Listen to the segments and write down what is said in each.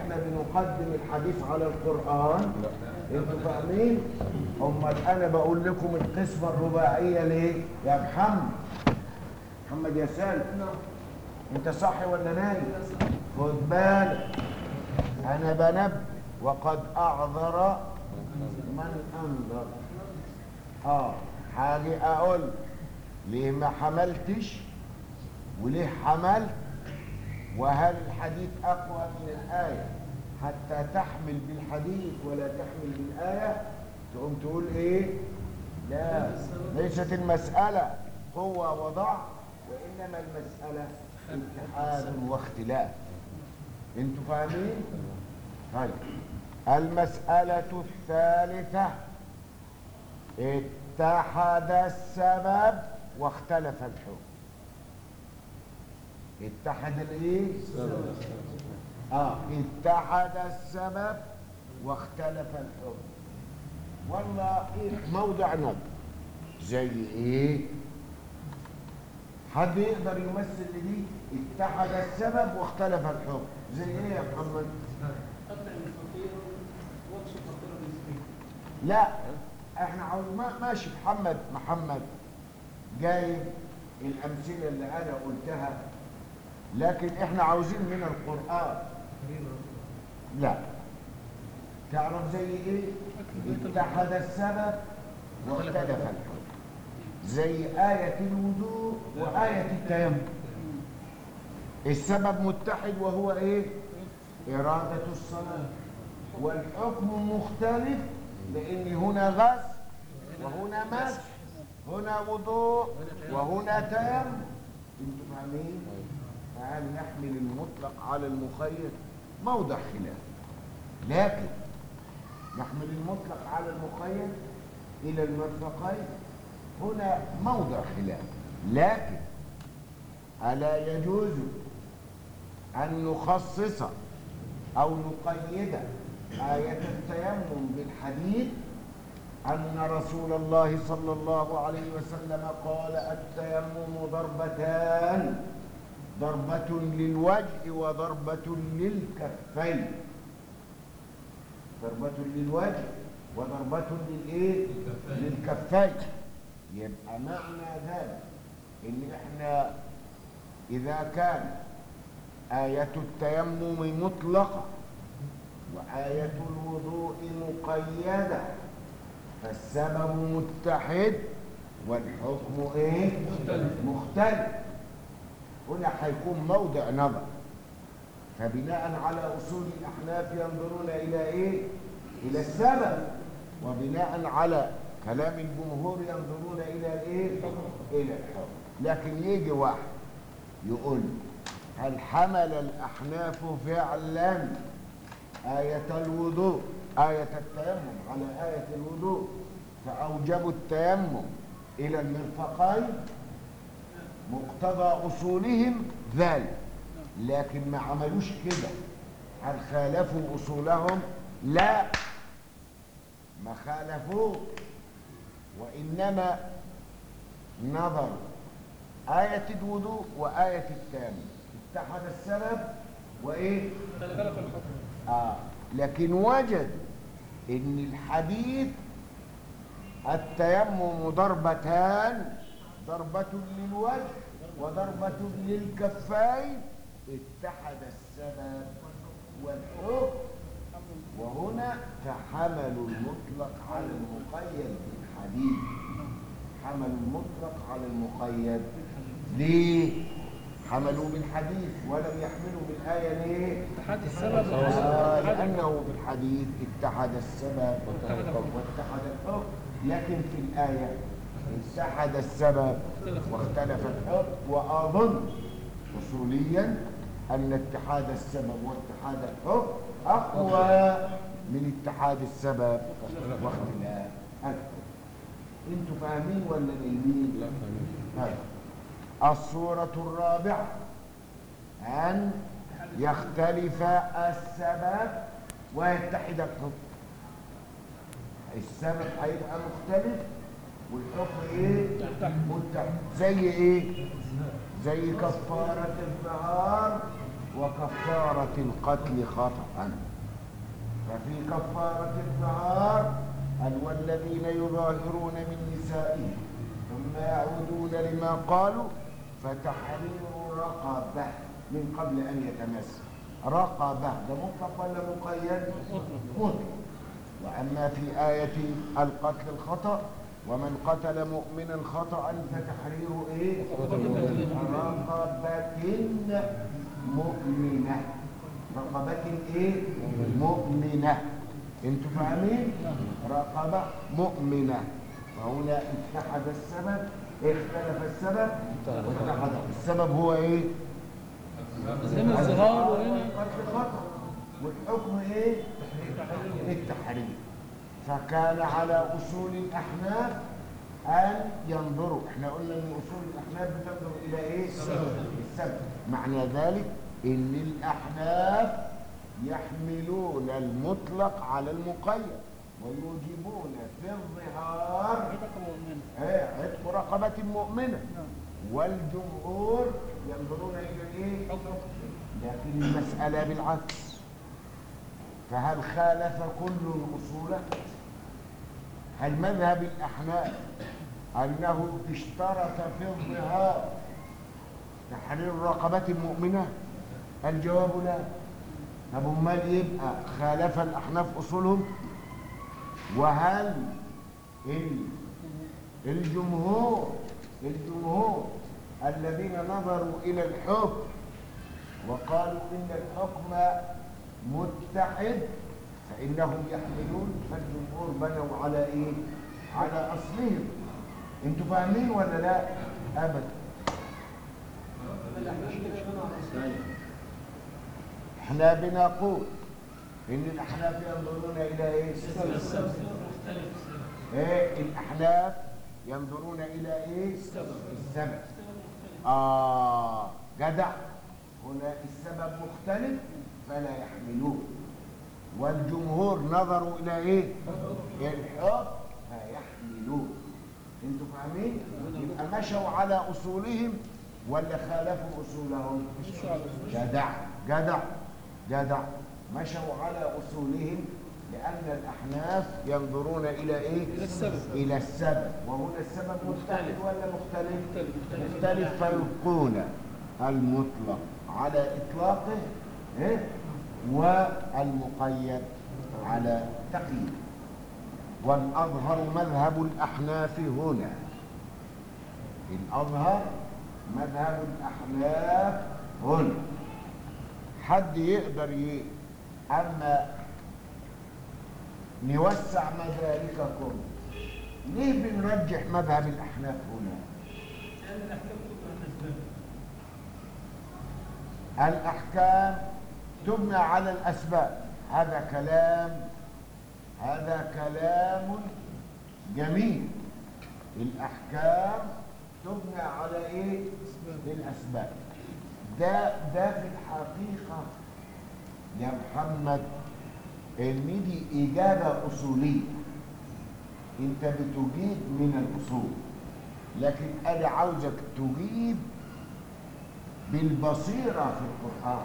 احنا بنقدم الحديث على القرآن انتوا فاهمين امال انا بقول لكم القسمة الرباعية ليه يا محمد محمد يا سالم انت صاحي ولا نايم خد بالك انا بنبه وقد اعذر من انذر اه حاجة اقول ليه ما حملتش وليه حملت وهل الحديث اقوى من الايه حتى تحمل بالحديث ولا تحمل بالايه تقوم تقول ايه لا ليست المساله قوه وضعف وانما المساله اتحاد واختلاف انتوا فاهمين طيب المساله الثالثه اتحد السبب واختلف الحكم اتحد الايه اه اتحد السبب واختلف الحكم والله إيه موضع نظر زي ايه حد يقدر يمثل لدي اتحد السبب واختلف الحكم زي ايه يا محمد قطع الفقير وكس فقير المسكين لا احنا عاوز ما ماشي محمد محمد جايب الامثله اللي انا قلتها لكن احنا عاوزين من القران لا تعرف زي ايه اتحد السبب واختلف الحكم زي آية الوضوء وآية التيمم السبب متحد وهو ايه إرادة الصلاة والحكم مختلف لأن هنا غسل وهنا مسح هنا وضوء وهنا تيمم انتوا فاهمين فهل نحمل المطلق على المخير موضع خلاف لكن نحمل المطلق على المخير إلى المرفقين هنا موضع خلاف لكن ألا يجوز أن نخصص أو نقيد آية التيمم بالحديث أن رسول الله صلى الله عليه وسلم قال التيمم ضربتان ضربة للوجه وضربة للكفين ضربة للوجه وضربة للإيه؟ للكفين يبقى معنى ذلك إن إحنا إذا كان آية التيمم مطلقة وآية الوضوء مقيدة فالسبب متحد والحكم ايه مختلف. مختلف هنا هيكون موضع نظر فبناء على اصول الاحناف ينظرون الى ايه الى السبب وبناء على كلام الجمهور ينظرون الى الايه الى الحكم لكن يجي واحد يقول هل حمل الاحناف فعلا آية الوضوء آية التيمم على آية الوضوء فأوجبوا التيمم إلى المرفقين مقتضى أصولهم ذلك لكن ما عملوش كده هل خالفوا أصولهم لا ما خالفوه وإنما نظر آية الوضوء وآية التيمم اتحد السبب وإيه اختلف الحكم آه. لكن وجد ان الحديث التيمم ضربتان ضربة للوجه وضربة للكفين اتحد السبب والحكم وهنا فحملوا المطلق على المقيد بالحديث حملوا المطلق على المقيد ليه حملوا بالحديث ولم يحملوا بالآية ليه اتحاد السبب آه، واتحاد لأنه في الحديث اتحد السبب واتحد الحكم لكن في الآية اتحد السبب واختلف الحكم وأظن أصوليا أن اتحاد السبب واتحاد الحكم أقوى من اتحاد السبب واختلاف الحكم انتوا فاهمين ولا نايمين؟ طيب. الصورة الرابعة أن يختلف السبب ويتحد الحكم السبب هيبقى مختلف والحكم ايه متحد زي ايه زي كفارة الظهار وكفارة القتل خطأ ففي كفارة الظهار قال والذين يظاهرون من نسائهم ثم يعودون لما قالوا فتحرير رقبة من قبل أن يتمس رقبة ده مطلق ولا مقيد؟ مطلق وأما في آية القتل الخطأ ومن قتل مؤمنا خطأ فتحرير إيه؟ رقبة مؤمنة رقبة إيه؟ مؤمنة انتوا فاهمين؟ رقبة مؤمنة فهنا اتحد السبب اختلف السبب واتحد السبب هو ايه؟ زي الظهار وهنا القتل خطأ والحكم ايه؟ التحريم فكان على اصول الاحناف ان ينظروا احنا قلنا ان اصول الاحناف بتنظر الى ايه؟ السبب معنى ذلك ان الاحناف يحملون المطلق على المقيد ويوجبون في الظهار رقم مؤمن ايه عتق رقبة مؤمنة والجمهور ينظرون إلى إيه؟ لكن المسألة بالعكس فهل خالف كل الأصول؟ هل مذهب الأحناف أنه اشترط في الظهار تحرير رقبة مؤمنة؟ الجواب لا طب امال يبقى خالف الأحناف أصولهم؟ وهل ال- الجمهور الجمهور الذين نظروا إلى الحكم وقالوا إن الحكم متحد فإنهم يحملون فالجمهور بنوا على إيه؟ على أصلهم انتوا فاهمين ولا لا؟ أبدا احنا بنقول ان الاحناف ينظرون الى ايه ايه الاحناف ينظرون الى ايه السبب اه جدع هنا السبب مختلف فلا يحملون والجمهور نظروا الى ايه الحكم فيحملون انتوا فاهمين يبقى مشوا على اصولهم ولا خالفوا اصولهم جدع جدع جدع مشوا على اصولهم لان الاحناف ينظرون الى ايه إلى السبب. الى السبب وهنا السبب مختلف ولا مختلف مختلف. مختلف فيلقون المطلق على اطلاقه إيه؟ والمقيد على تقييده والاظهر مذهب الاحناف هنا الأظهر مذهب الأحناف هنا حد يقدر ي... أما نوسع مدارككم ليه بنرجح مذهب الأحناف هنا الأحكام تبنى على الأسباب هذا كلام هذا كلام جميل الأحكام تبنى على إيه؟ الأسباب ده ده في الحقيقة يا محمد إن دي إجابة أصولية أنت بتجيب من الأصول لكن أنا عاوزك تجيب بالبصيرة في القرآن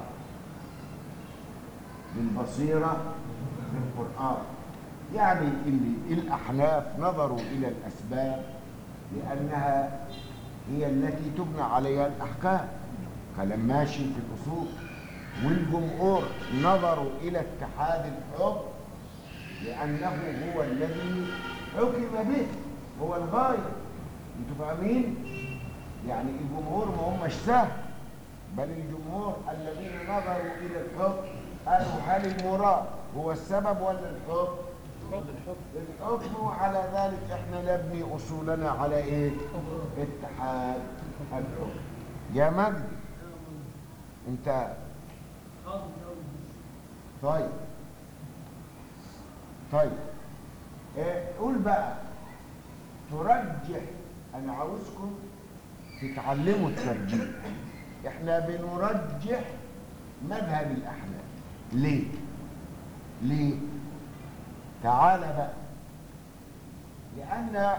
بالبصيرة في القرآن يعني اللي الأحناف نظروا إلى الأسباب لأنها هي التي تبنى عليها الأحكام كلام ماشي في الأصول والجمهور نظروا إلى اتحاد الحكم لأنه هو الذي حكم به هو الغاية انتوا فاهمين؟ يعني الجمهور ما همش سهل بل الجمهور الذين نظروا إلى الحكم قالوا هل المراد هو السبب ولا الحكم؟ الحكم وعلى ذلك احنا نبني اصولنا على ايه اتحاد الحكم يا مجدي انت طيب طيب إيه قول بقى ترجح انا عاوزكم تتعلموا الترجيح احنا بنرجح مذهب الاحناف ليه ليه تعال بقى لأن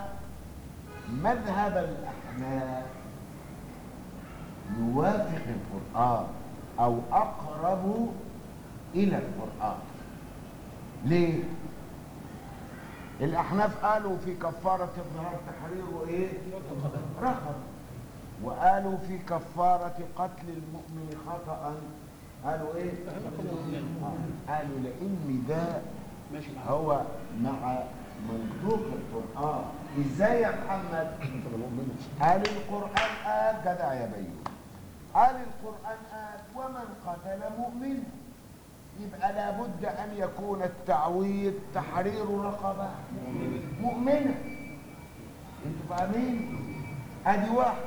مذهب الأحناف يوافق القرآن أو أقرب إلى القرآن ليه؟ الأحناف قالوا في كفارة الظهار تحرير إيه؟ رقبة وقالوا في كفارة قتل المؤمن خطأ قالوا إيه؟ آه. قالوا لأن ده ماشي معاك هو مع منطوق القرآن ازاي يا محمد قال القرآن قال جدع يا بيوم قال القرآن قال ومن قتل مؤمن يبقى لابد أن يكون التعويض تحرير رقبة مؤمنة انتوا فاهمين ادي واحد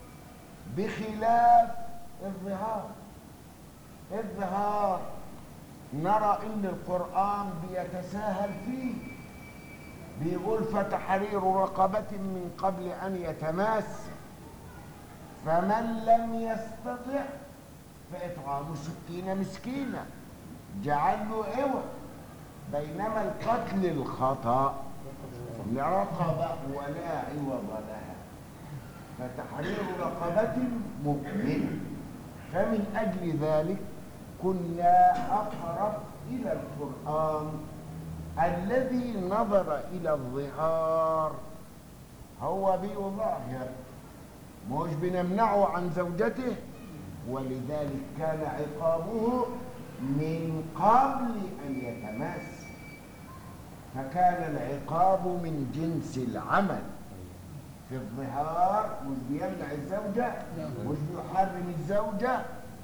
بخلاف الظهار الظهار نرى ان القرآن بيتساهل فيه بيقول فتحرير رقبة من قبل ان يتماس فمن لم يستطع فاطعام ستين مسكينا جعل له عوض بينما القتل الخطأ لرقبة ولا عوض لها فتحرير رقبة مؤمنة فمن أجل ذلك كنا أقرب إلى القرآن الذي نظر إلى الظهار هو بيظاهر مش بنمنعه عن زوجته ولذلك كان عقابه من قبل أن يتماس فكان العقاب من جنس العمل في الظهار مش بيمنع الزوجة مش بيحرم الزوجة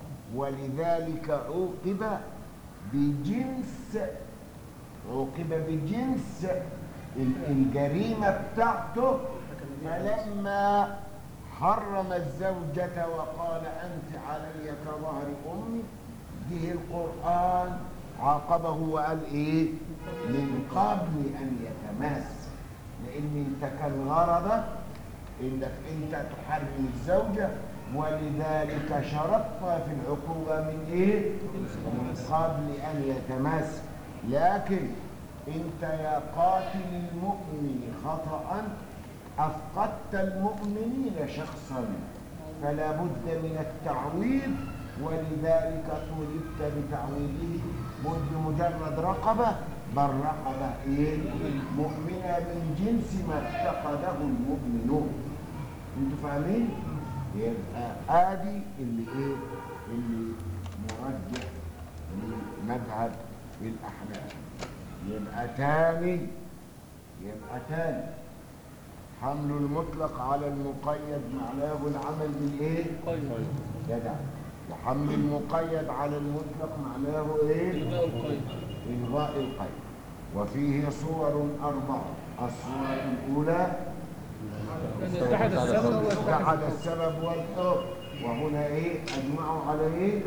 ولذلك عوقب بجنس عوقب بجنس ال- الجريمة بتاعته فلما حرم الزوجة وقال أنت علي كظهر أمي جه القرآن عاقبه وقال إيه من قبل أن يتماس لأن أنت كان غرضك إنك أنت تحرم الزوجة ولذلك شرطت في العقوبة من إيه من قبل أن يتماس لكن أنت يا قاتل المؤمن خطأ أفقدت المؤمنين شخصا فلا بد من التعويض ولذلك طولبت بتعويضه مد مجرد رقبة بل رقبة إيه؟ مؤمنة من جنس ما اتخذه المؤمنون انتوا فاهمين؟ يبقى ادي اللي ايه؟ اللي مرجح لمذهب الاحناف يبقى تاني يبقى تاني حمل المطلق على المقيد معناه العمل بالايه؟ طيب جدع وحمل المقيد على المطلق معناه ايه؟ إلغاء القيد إلغاء القيد وفيه صور أربعة الصورة الأولى أن اتحد السبب والتحد اتحد السبب والحكم وهنا إيه أجمعوا على إيه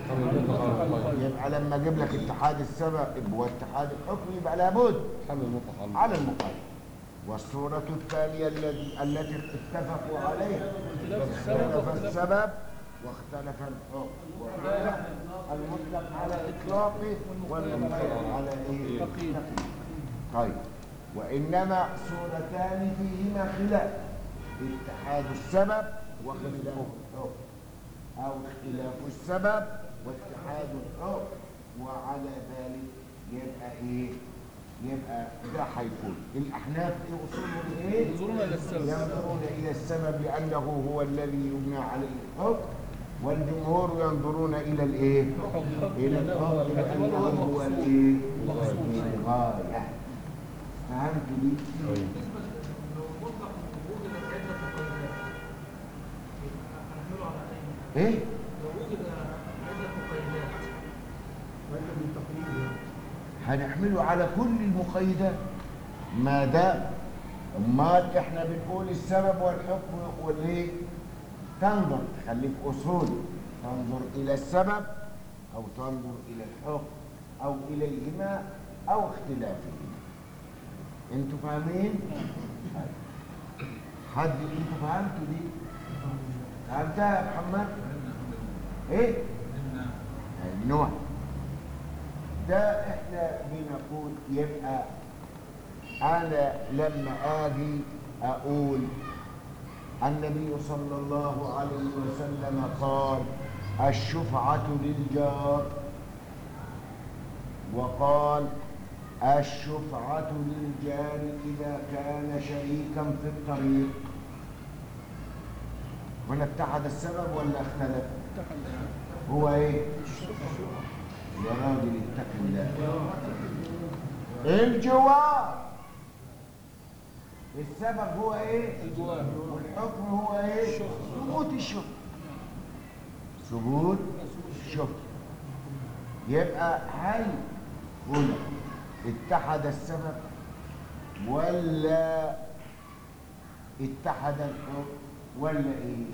يبقى لما أجيب لك اتحاد السبب واتحاد الحكم يبقى لابد حمل المطلق على المقيد والصورة الثانية الذي- التي اتفقوا عليها اختلاف السبب اختلف واختلاف السبب واختلف الحكم واختلف المطلق على إطلاقه والمقيد على إيه؟ تقييد. طيب وإنما صورتان فيهما خلاف اتحاد السبب واختلاف الحكم أو اختلاف السبب واتحاد الحكم وعلى ذلك يبقى إيه؟ يبقى ده هيكون الأحناف إيه أصولهم إيه؟ ينظرون إلى السبب ينظرون إلى السبب لأنه هو الذي يبنى عليه الحكم والجمهور ينظرون إلى الإيه؟ إلى الحكم لأنه هو الإيه؟ الغاية فهمت دي؟ إيه؟ هنحمله على كل المقيدات ما دام امال احنا بنقول السبب والحكم والايه تنظر خليك اصول تنظر الى السبب او تنظر الى الحكم او اليهما او اختلافهما انتوا فاهمين طيب. حد انتوا فهمتوا دي فهمتها يا محمد ايه نوع ده احنا بنقول يبقى انا لما اجي اقول النبي صلى الله عليه وسلم قال الشفعة للجار وقال الشفعة للجار إذا كان شريكا في الطريق هنا اتحد السبب ولا اختلف هو ايه يا راجل اتق الله الجوار السبب هو ايه الجوار. والحكم هو ايه ثبوت الشكر ثبوت الشكر يبقى هل هنا اتحد السبب ولا اتحد الحكم ولا ايه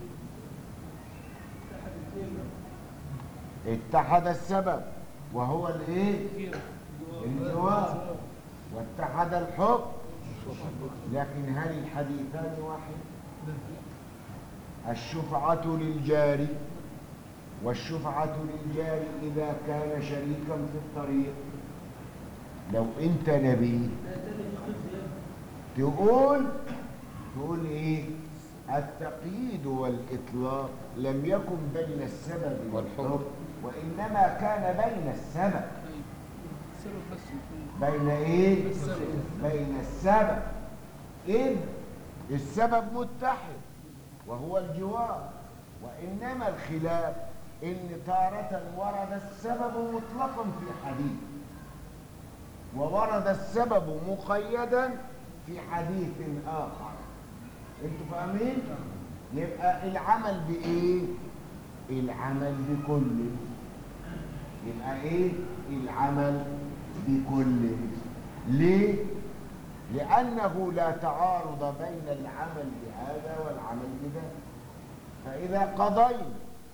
اتحد السبب وهو الايه الجوار واتحد الحكم لكن هل الحديثان واحد الشفعة للجار والشفعة للجار إذا كان شريكا في الطريق لو أنت نبي تقول تقول إيه التقييد والإطلاق لم يكن بين السبب والحكم وإنما كان بين السبب السبب بس يكون بين ايه السبب. بين السبب إذ السبب متحد وهو الجوار وإنما الخلاف إن تارة ورد السبب مطلقا في حديث وورد السبب مقيدا في حديث آخر انتوا فاهمين؟ يبقى العمل بإيه؟ العمل بكل يبقى ايه العمل بكل ليه لانه لا تعارض بين العمل بهذا والعمل بذاك فاذا قضينا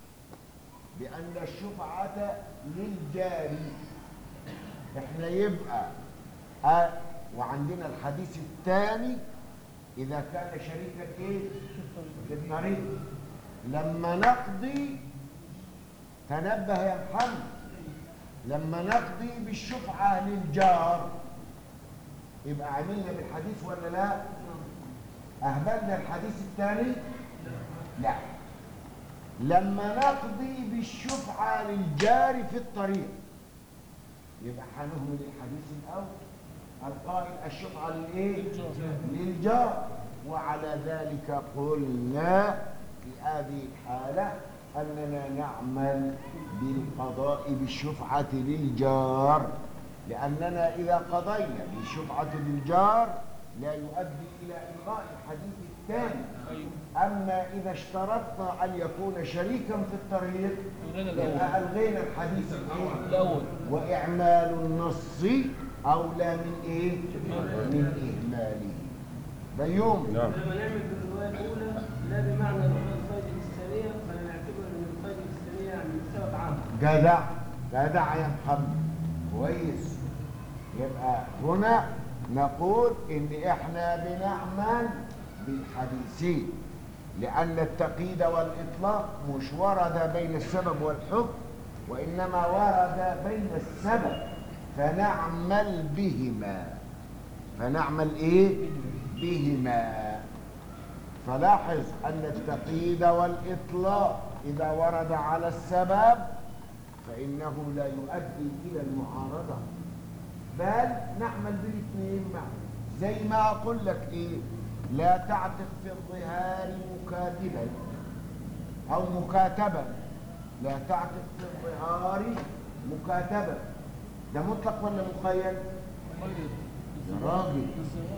بان الشفعه للجاري احنا يبقى آه وعندنا الحديث الثاني اذا كان شريكا ايه في الطريق لما نقضي تنبه يا محمد لما نقضي بالشفعة للجار يبقى عملنا بالحديث ولا لا أهملنا الحديث الثاني لا لما نقضي بالشفعة للجار في الطريق يبقى هنهمل الحديث الأول القائل الشفعة للإيه؟ للجار وعلى ذلك قلنا في هذه الحالة أننا نعمل بالقضاء بالشفعة للجار لأننا إذا قضينا بالشفعة للجار لا يؤدي إلى إلغاء الحديث الثاني ايوه أما إذا اشترطنا أن يكون شريكا في الطريق الغنى يبقى الاول ألغينا الحديث الأول الاول وإعمال النص أولى من إيه؟ من إهماله بيوم نعم لما نعمل بالرواية الأولى لا بمعنى رواية القيد الثانية فنعتبر أن القيد الثانية يعني سبب عام جدع جدع يا محمد كويس يبقى هنا نقول ان احنا بنعمل بالحديثين لان التقييد والاطلاق مش ورد بين السبب والحكم وانما ورد بين السبب فنعمل بهما فنعمل ايه بهما فلاحظ ان التقييد والاطلاق اذا ورد على السبب فإنه لا يؤدي إلى المعارضة بل نعمل بالاثنين معا زي ما أقول لك إيه لا تعتق في الظهار مكاتبا أو مكاتبا لا تعتق في الظهار مكاتبا ده مطلق ولا مقيد؟ مقيد يا راجل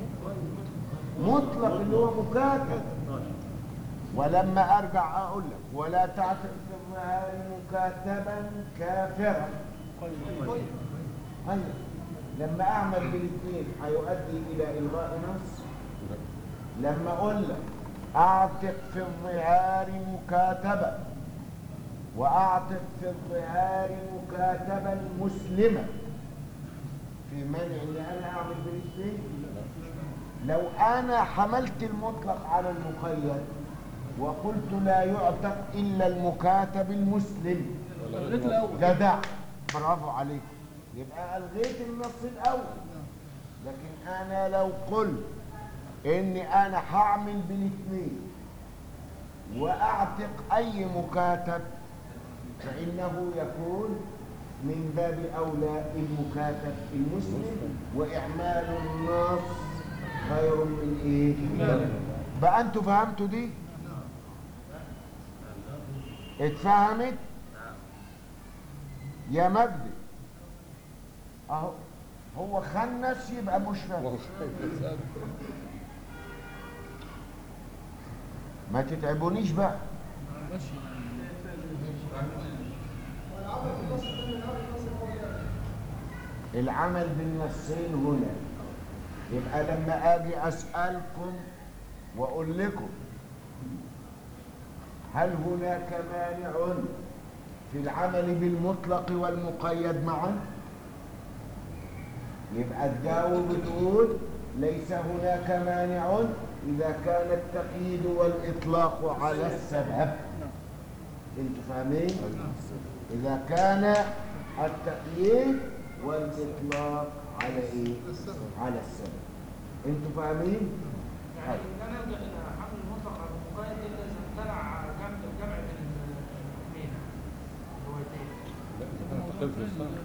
مطلق اللي هو مكاتب ولما ارجع اقول لك ولا تعتق في الظهار مكاتبا كافرا مقيد طيب لما اعمل بالاثنين هيؤدي الى الغاء نص لما اقول لك اعتق في الظهار مكاتبا واعتق في الظهار مكاتبا مسلما في مانع ان انا اعمل بالاثنين لو انا حملت المطلق على المقيد وقلت لا يعتق الا المكاتب المسلم الغيت الاول جدع برافو عليك يبقى الغيت النص الاول لكن انا لو قلت اني انا هعمل بالاثنين واعتق اي مكاتب فإنه يكون من باب أولى المكاتب المسلم وإعمال النص خير من إيه؟ بقى أنتوا فهمتوا دي؟ اتفهمت؟ يا مجدي أهو هو خنس يبقى مش فاهم ما تتعبونيش بقى ماشي العمل بالنصين هنا يبقى لما اجي اسالكم واقول لكم هل هناك مانع في العمل بالمطلق والمقيد معا تبقى تجاوب وتقول ليس هناك مانع اذا كان التقييد والاطلاق على السبب انتوا فاهمين اذا كان التقييد والاطلاق على ايه على السبب انتوا فاهمين يعني لا نلجا الى حمل المطلق على المقيد الا اذا امتنع جمع الجمع بين الاثنين الروايتين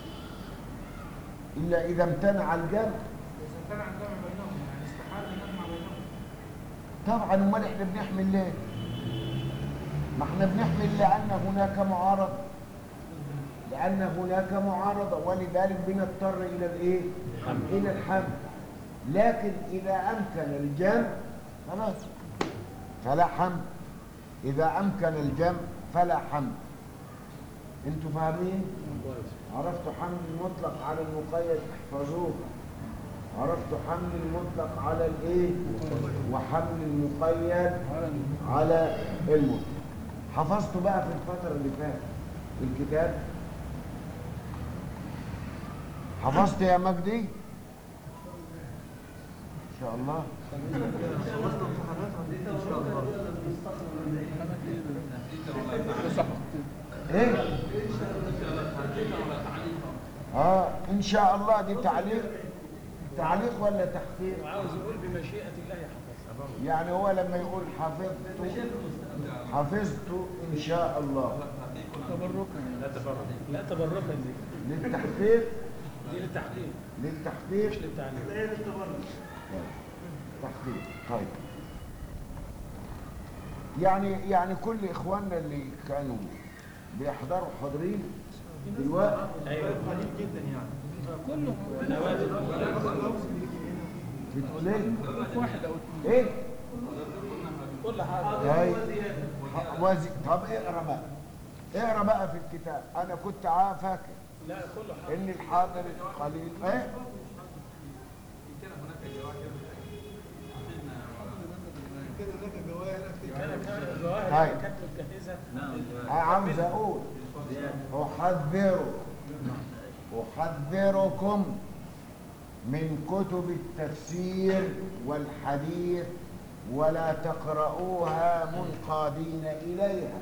الا اذا امتنع الجمع اذا امتنع الجمع بينهم يعني استحال ان نجمع بينهم طبعا امال احنا بنحمل ليه ما احنا بنحمل لان هناك معارضه لان هناك معارضه ولذلك بنضطر الى الايه الى الحمل لكن اذا امكن الجمع خلاص فلا حمل اذا امكن الجمع فلا حمل انتوا فاهمين عرفتوا حمل المطلق على المقيد احفظوه عرفتوا حمل المطلق على الايه وحمل المقيد على المطلق حفظتوا بقى في الفترة اللي فاتت في الكتاب حفظت يا مجدي ان شاء الله ايه اه ان شاء الله دي تعليق تعليق ولا تحقيق عاوز يقول بمشيئة الله يحفظ يعني هو لما يقول حفظت حفظت ان شاء الله تبركا لا تبرك لا تبركا دي للتحقيق دي للتحقيق للتحقيق مش للتعليم تحقيق طيب يعني يعني كل اخواننا اللي كانوا بيحضروا حاضرين دلوقتي ايوه كلهم بتقول ايه واحد او اثنين ايه كل حاجه هاي وزي طب اقرا بقى اقرا بقى في الكتاب انا كنت عا- فاكر لا كل حاجه ان الحاضر قليل ايه كانت هاي. الجواهر كانت متجهزه عاوز اقول احذر احذركم من كتب التفسير والحديث ولا تقرؤوها منقادين اليها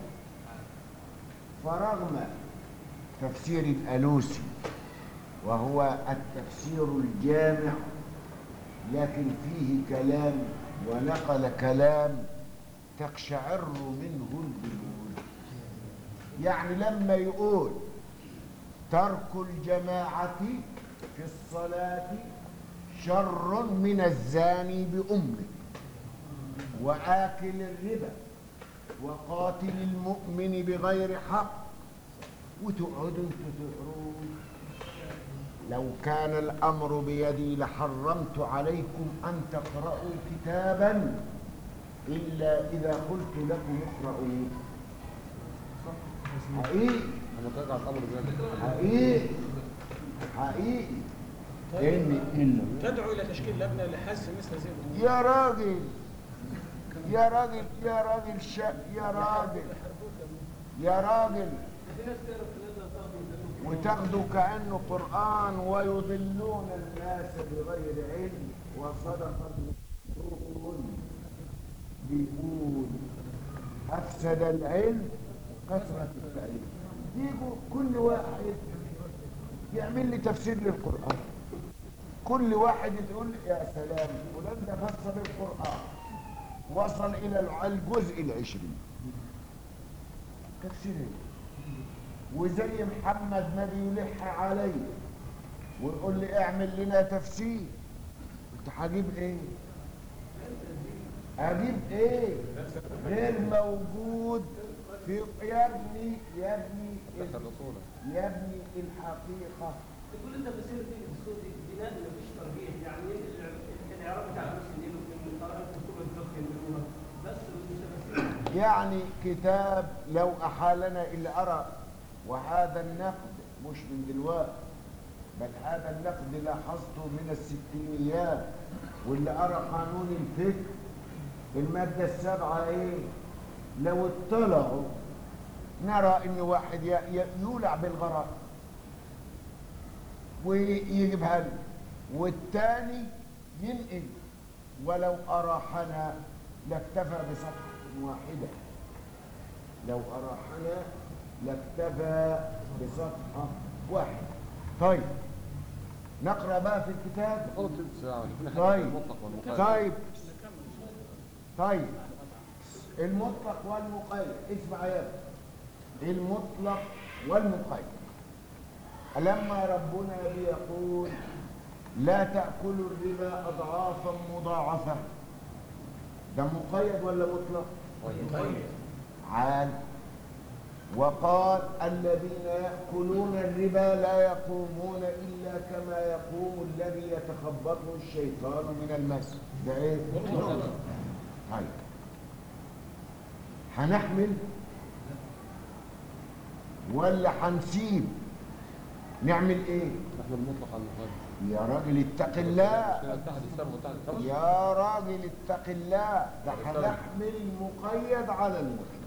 فرغم تفسير الالوسي وهو التفسير الجامع لكن فيه كلام ونقل كلام تقشعر منه الجلود يعني لما يقول ترك الجماعة في الصلاة شر من الزاني بأمه وآكل الربا وقاتل المؤمن بغير حق وتقعدوا انتوا تقروا لو كان الأمر بيدي لحرمت عليكم أن تقرأوا كتابا إلا إذا قلت لكم اقرأوا حقيقي حقيقي حقيقي إن إن تدعو الى تشكيل لجنه لحث مثل هذه الامور يا راجل يا راجل يا راجل شا يا راجل يا راجل في ناس تعرف لازم تاخد وتاخدوا كأنه قرآن ويضلون الناس بغير علم وصدق الرسول بيقول أفسد العلم كثرة التعليم يجوا كل واحد يعمل لي تفسير للقرآن كل واحد يقول يا سلام فلان ده فسر القرآن وصل إلى الجزء العشرين تفسير ايه؟ وزي محمد ما بيلح علي ويقول لي اعمل لنا تفسير قلت هجيب ايه اجيب ايه غير موجود في يا ابني يا ابني دخل اصوله يا ابني الحقيقه تقول انت بتصير في الصوت بناء مفيش ترجيح يعني الع- الاعراب بتاع المسلمين من قراءه كتب الفقه يعملوها بس المتفسرين يعني كتاب لو أحالنا إلا أرى وهذا النقد مش من دلوقتي بل هذا النقد لاحظته من الستينيات واللي أرى قانون الفكر المادة السابعة إيه لو اطلعوا نرى إن واحد ي- ي- يولع بالغرائب ويجيبها لنا والتاني ينقل ولو أراحنا لاكتفى بصفحة واحدة لو أراحنا لاكتفى بصفحة واحدة طيب نقرأ بقى في الكتاب خلص ثلث ساعة لكن احنا طيب. المطلق والمقيد طيب طيب المطلق والمقيد اسمع يا ابني. المطلق والمقيد لما ربنا بيقول لا تأكلوا الربا أضعافا مضاعفة ده مقيد ولا مطلق طيب عال وقال الذين يأكلون الربا لا يقومون إلا كما يقوم الذي يتخبطه الشيطان من المس ده ايه؟ طيب هنحمل ولا هنسيب نعمل ايه احنا المطلق على المقيد يا راجل اتق الله تحت السبع وتحت الخمس يا راجل اتق الله ده هنحمل المقيد على المطلق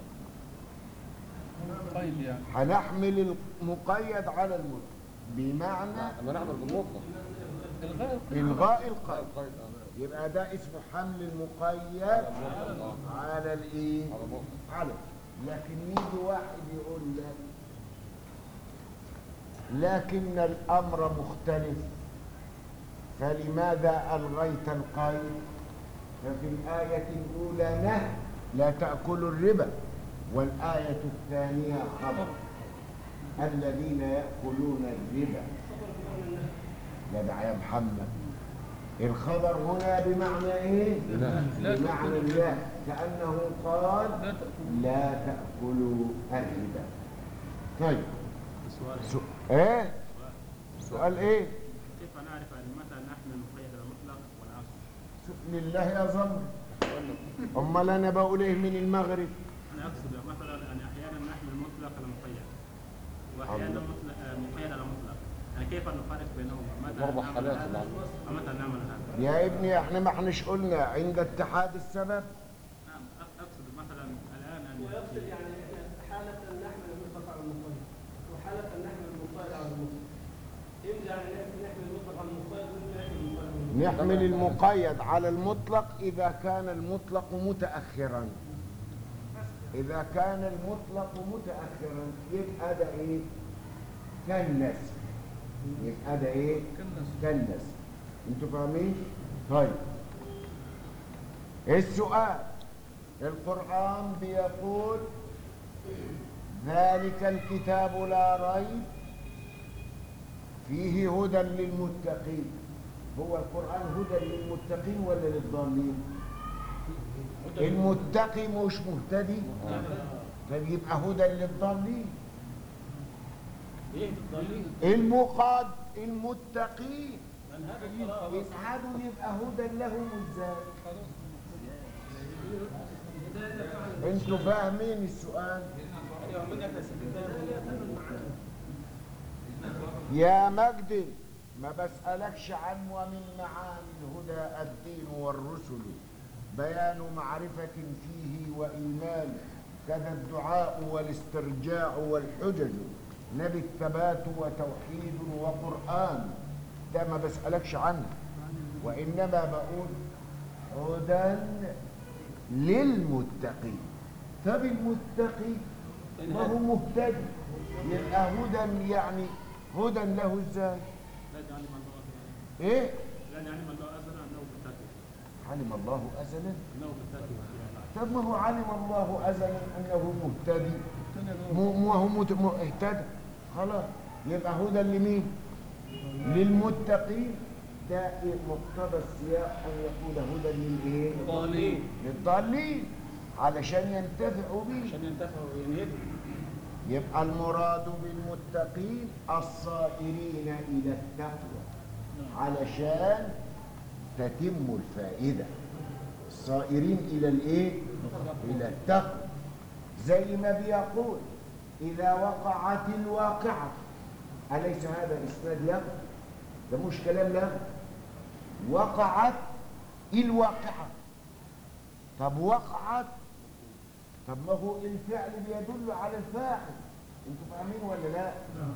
طيب يعني هنحمل المقيد على المطلق بمعنى اما نعمل بالمطلق الغاء الغاء القيد القيد اه يبقى ده اسمه حمل المقيد على المطلق اه على الايه على المطلق على لكن يجي واحد يقول لك لكن الامر مختلف فلماذا الغيت القيد ففي الايه الاولى نهي لا تاكلوا الربا والايه الثانيه خبر الذين ياكلون الربا جدع يا محمد الخبر هنا بمعنى ايه لا بمعنى الله كانه قال لا تأكل لا تأكلوا الربا طيب السؤال سو... ايه سؤال ايه كيف نعرف ان متى نحمل المقيد المطلق والعكس؟ سو- لله يا ظن امال انا بقول ايه من المغرب انا اقصد مثلا ان احيانا نحمل المطلق على المقيد واحيانا الله. مطلق آه، مقيد على مطلق يعني كيف نفرق بينهما؟ متى أربع نعمل حالات هذا طبعاً. ومتى نعمل هذا؟ يا ابني احنا ما احناش قلنا عند اتحاد السبب نعم أق- اقصد مثلا الان ان ويقصد يعني إحنا حالة نحمل المطلق على المقيد وحالة نحمل المقيد على المطلق يمكن يعني نحمل المطلق على المقيد ويمكن نحمل المقيد على المطلق نحمل المقيد على المطلق اذا كان المطلق متاخرا اذا كان المطلق متاخرا يبقى ده ايه كالنسخ يبقى ده ايه كالنسخ. كالنسخ انتوا فاهمين طيب السؤال القرآن بيقول ذلك الكتاب لا ريب فيه هدى للمتقين هو القرآن هدى للمتقين ولا للضالين المتقي مش مهتدي طيب يبقى هدى للضالين المقاد المتقين يسعدوا يبقى هدى لهم ازاي انتوا فاهمين السؤال يا مجدي ما بسألكش عن ومن معاني الهدى الدين والرسل بيان معرفة فيه وإيمان كذا الدعاء والاسترجاع والحجج نبي الثبات وتوحيد وقرآن ده ما بسألكش عنه وإنما بقول هدى للمتقين طب المتقي ما هو مهتدي يبقى هدى يعني هدى له ازاي لا يعلم الله ايه لا يعلم الله ازلا انه متقي علم الله ازلا انه متقي طب ما هو علم الله ازلا انه مهتدي م- م- هو مت- م- اهتدى خلاص يبقى هدى لمين للمتقين ده إيه مقتضى السياق ان يكون هدى للايه ضالين. للضالين علشان ينتفعوا به عشان ينتفعوا وينهدوا يبقى المراد بالمتقين الصائرين إلى التقوى علشان تتم الفائدة الصائرين إلى الإيه؟ إلى التقوى زي ما بيقول إذا وقعت الواقعة أليس هذا إسناد له؟ ده مش كلام له وقعت الواقعة طب وقعت طب ما هو الفعل بيدل على الفاعل انتوا فاهمين ولا لا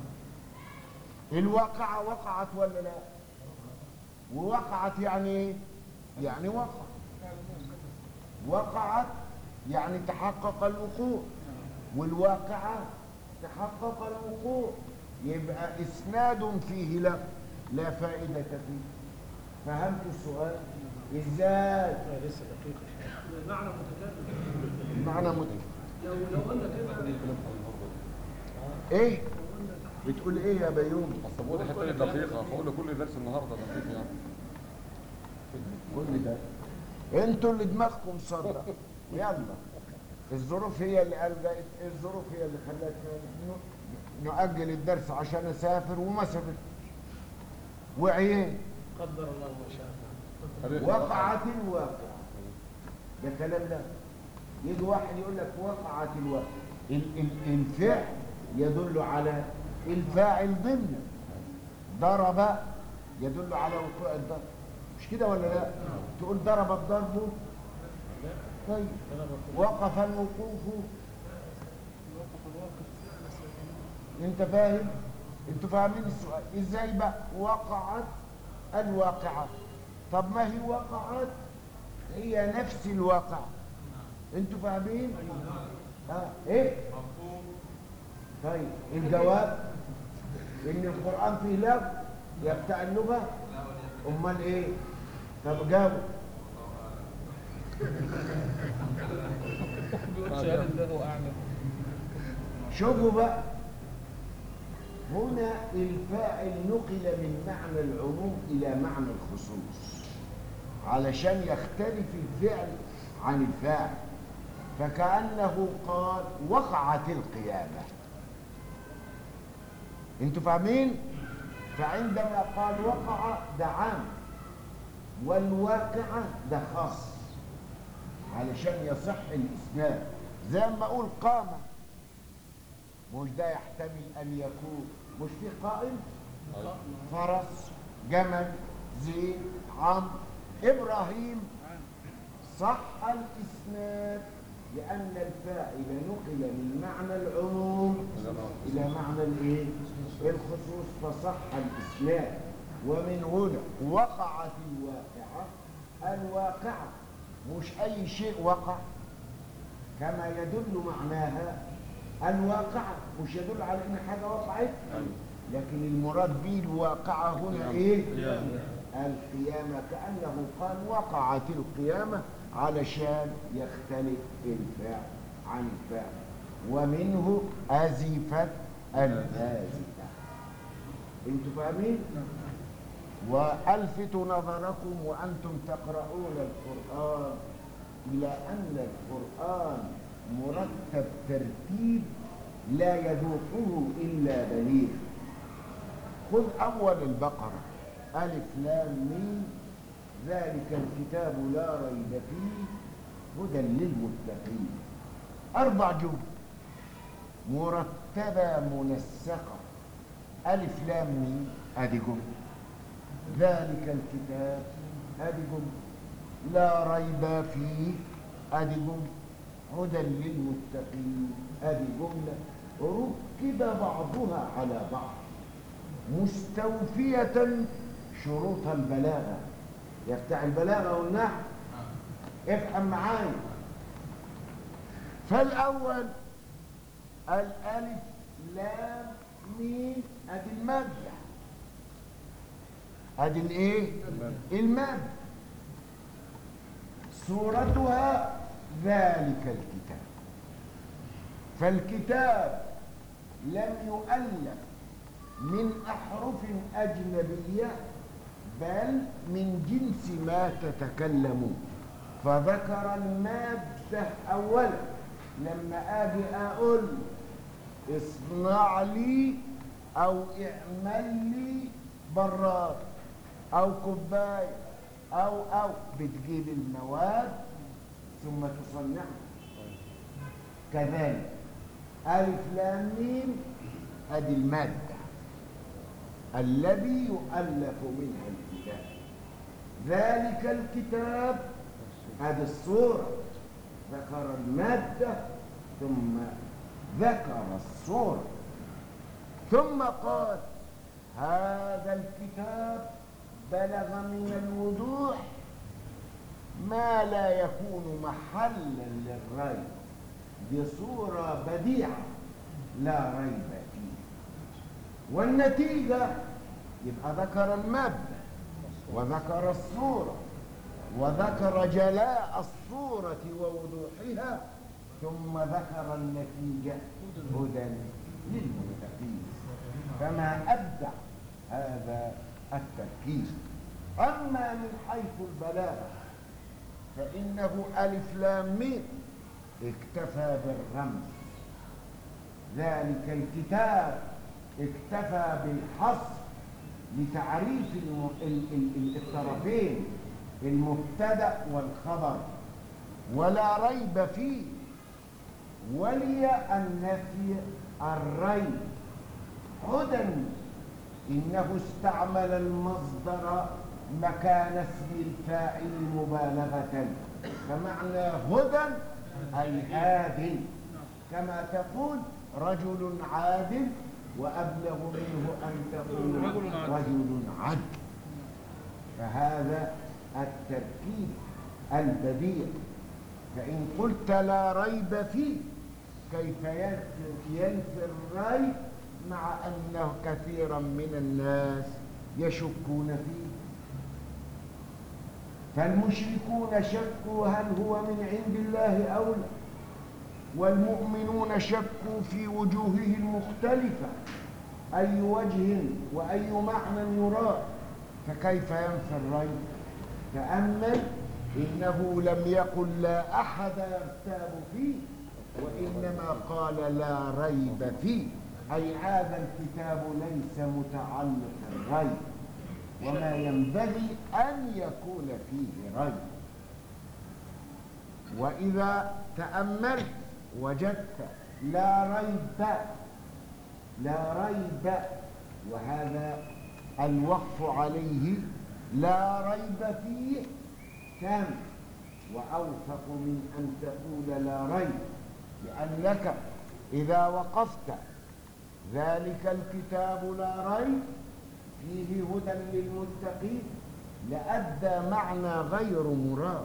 الواقعة وقعت ولا لا ووقعت يعني ايه يعني وقع وقعت يعني تحقق الوقوع والواقعة تحقق الوقوع يبقى اسناد فيه لا لا فائدة فيه فهمت السؤال ازاي لسه دقيق معنى متكرر المعنى متكلم لو لو قلنا كده ايه بتقول ايه يا بيومي اصل بقول الحته دي دقيقه بقول له كل درس النهارده دقيق يعني كل ده انتوا اللي دماغكم صدق يلا الظروف هي اللي ألجأت الظروف هي اللي خلتنا ن- نؤجل الدرس عشان اسافر وما سافرت وعيين قدر الله ما شاء وقعت الواقعة ده كلام ده يجي واحد يقول لك وقعت الواقعة ال- ال- الفعل يدل على الفاعل ضمن ضرب يدل على وقوع الضرب مش كده ولا لا تقول ضرب الضرب طيب وقف الوقوف انت فاهم انتوا فاهمين السؤال ازاي بقى وقعت الواقعة طب ما هي وقعت هي نفس الواقع انتوا فاهمين اه ايه طيب الجواب ان القرآن فيه لغو يا بتاع اللغة امال ايه طب جاوب بيقول شهادة الله أعلم شوفوا بقى هنا الفاعل نقل من معنى العموم إلى معنى الخصوص علشان يختلف الفعل عن الفاعل فكأنه قال وقعت القيامة انتوا فاهمين فعندما قال وقع ده عام والواقعة ده خاص علشان يصح الإسناد زي ما أقول قامة مش ده يحتمل أن يكون مش في قائم فرس جمل زيد عمرو إبراهيم صح الإسناد لأن الفاعل نقل من معنى العموم إلى معنى الإيه؟ الخصوص فصح الإسناد ومن هنا وقعت الواقعة الواقعة مش أي شيء وقع كما يدل معناها الواقعة مش يدل على إن حاجة وقعت لكن المراد به الواقعة هنا إيه؟ القيامة كأنه قال وقعت القيامة علشان يختلف الفعل عن الفعل ومنه أزفت الآزفة انتوا فاهمين؟ وألفت نظركم وأنتم تقرؤون القرآن إلى أن القرآن مرتب ترتيب لا يذوقه إلا بليغ خذ أول البقرة ألف لام ميم ذلك الكتاب لا ريب فيه هدى للمتقين أربع جمل مرتبة منسقة ألف لام ميم أدي جملة ذلك الكتاب أدي جملة لا ريب فيه أدي جملة هدى للمتقين أدي جملة ركب بعضها على بعض مستوفية شروط البلاغة يا بتاع البلاغة والنحو افهم معايا فالأول الألف لام ميم أدي المادة أدي الإيه؟ المادة صورتها ذلك الكتاب فالكتاب لم يؤلف من أحرف أجنبية بل من جنس ما تتكلمون فذكر المادة أولا لما أجي أقول اصنع لي أو اعمل لي براد أو كوباية أو أو بتجيب المواد ثم تصنعها كذلك ألف لام ميم أدي المادة الذي يؤلف منها الكتاب ذلك الكتاب هذه الصورة ذكر المادة ثم ذكر الصورة ثم قال هذا الكتاب بلغ من الوضوح ما لا يكون محلا للريب بصورة بديعة لا ريب فيه والنتيجة يبقى ذكر المادة وذكر الصورة وذكر جلاء الصورة ووضوحها ثم ذكر النتيجة هدى للمتقين فما أبدع هذا التركيز أما من حيث البلاغة فإنه ألف لام ميم اكتفى بالرمز ذلك الكتاب اكتفى بالحصر لتعريف الم... ال... ال... ال- الطرفين المبتدا والخبر ولا ريب فيه ولي النفي الريب هدى انه استعمل المصدر مكان اسم الفاعل مبالغه فمعنى هدى اي هاد كما تقول رجل عادل وابلغ منه ان تقول رجل عادل. رجل عدل فهذا التركيب البديع فإن قلت لا ريب فيه كيف ينفي ينفي الريب مع أنه كثيرا من الناس يشكون فيه فالمشركون شكوا هل هو من عند الله أو لا والمؤمنون شكوا في وجوهه المختلفة أي وجه وأي معنى يراد فكيف ينفي الريب تأمل إنه لم يقل لا أحد يرتاب فيه وإنما قال لا ريب فيه أي هذا الكتاب ليس متعلق الريب وما ينبغي أن يكون فيه ريب وإذا تأملت وجدت لا ريب لا ريب وهذا الوقف عليه لا ريب فيه كم وأوفق من أن تقول لا ريب لأنك إذا وقفت ذلك الكتاب لا ريب فيه هدى للمتقين لأدى معنى غير مراد